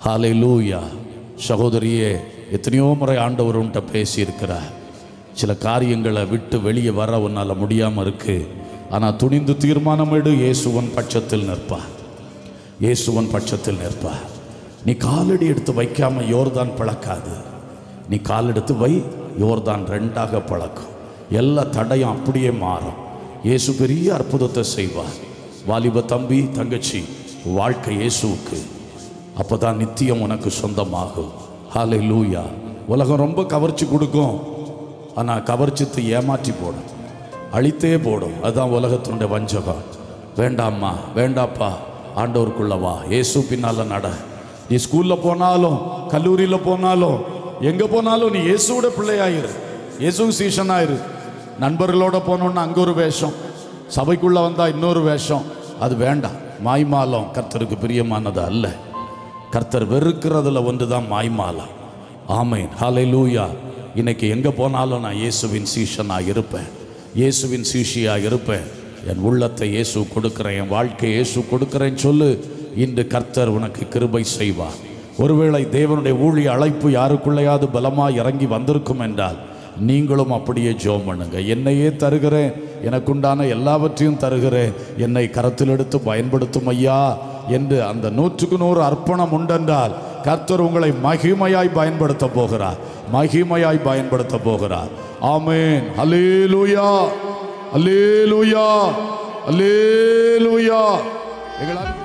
ஹாலை லூயா சகோதரியே எத்தனையோ முறை ஆண்டவர் உன்கிட்ட பேசியிருக்கிறார் சில காரியங்களை விட்டு வெளியே வர உன்னால் முடியாமல் இருக்கு ஆனால் துணிந்து தீர்மானம் எடு இயேசுவன் பட்சத்தில் நிற்பார் இயேசுவன் பட்சத்தில் நிற்பார் நீ காலடி எடுத்து வைக்காம யோர்தான் பழக்காது நீ கால் எடுத்து வை யோர்தான் ரெண்டாக பழக்கும் எல்லா தடையும் அப்படியே மாறும் இயேசு பெரிய அற்புதத்தை செய்வார் வாலிப தம்பி தங்கச்சி வாழ்க்கை இயேசுவுக்கு அப்பதான் நித்தியம் உனக்கு சொந்தமாகும் ஹாலே லூயா உலகம் ரொம்ப கவர்ச்சி கொடுக்கும் ஆனால் கவர்ச்சித்து ஏமாற்றி போடும் அழித்தே போடும் அதுதான் உலகத்தினுடைய வஞ்சகம் வேண்டாம்மா வேண்டாப்பா ஆண்டவருக்குள்ள வா இயேசு பின்னால நட நீ ஸ்கூல்ல போனாலும் கல்லூரியில் போனாலும் எங்க போனாலும் நீ இயேசுவோட பிள்ளையாயிரு இயேசு சீசனாயிரு நண்பர்களோட போனோன்னா அங்க ஒரு வேஷம் சபைக்குள்ள வந்தா இன்னொரு வேஷம் அது வேண்டாம் மாய்மாலம் கர்த்தருக்கு பிரியமானது அல்ல கர்த்தர் வெறுக்கிறதுல ஒன்று தான் மாய்மாலம் ஆமேன் ஹாலை லூயா இன்னைக்கு எங்கே போனாலும் நான் இயேசுவின் சீஷனாக இருப்பேன் இயேசுவின் சீஷியாக இருப்பேன் என் உள்ளத்தை இயேசு கொடுக்கிறேன் என் வாழ்க்கை இயேசு கொடுக்கிறேன்னு சொல்லு இன்று கர்த்தர் உனக்கு கிருபை செய்வார் ஒருவேளை தேவனுடைய ஊழிய அழைப்பு யாருக்குள்ளேயாவது பலமாக இறங்கி வந்திருக்கும் என்றால் நீங்களும் அப்படியே ஜோம் பண்ணுங்க என்னையே தருகிறேன் எனக்குண்டான எல்லாவற்றையும் தருகிறேன் என்னை கரத்தில் எடுத்து பயன்படுத்தும் ஐயா என்று அந்த நூற்றுக்கு நூறு அர்ப்பணம் உண்டென்றால் கர்த்தர் உங்களை மகிமையாய் பயன்படுத்த போகிறார் மகிமையாய் பயன்படுத்த போகிறார் ஆமேன் அல்லேலூயா அல்லேலூயா அல்லேலூயா எங்களால்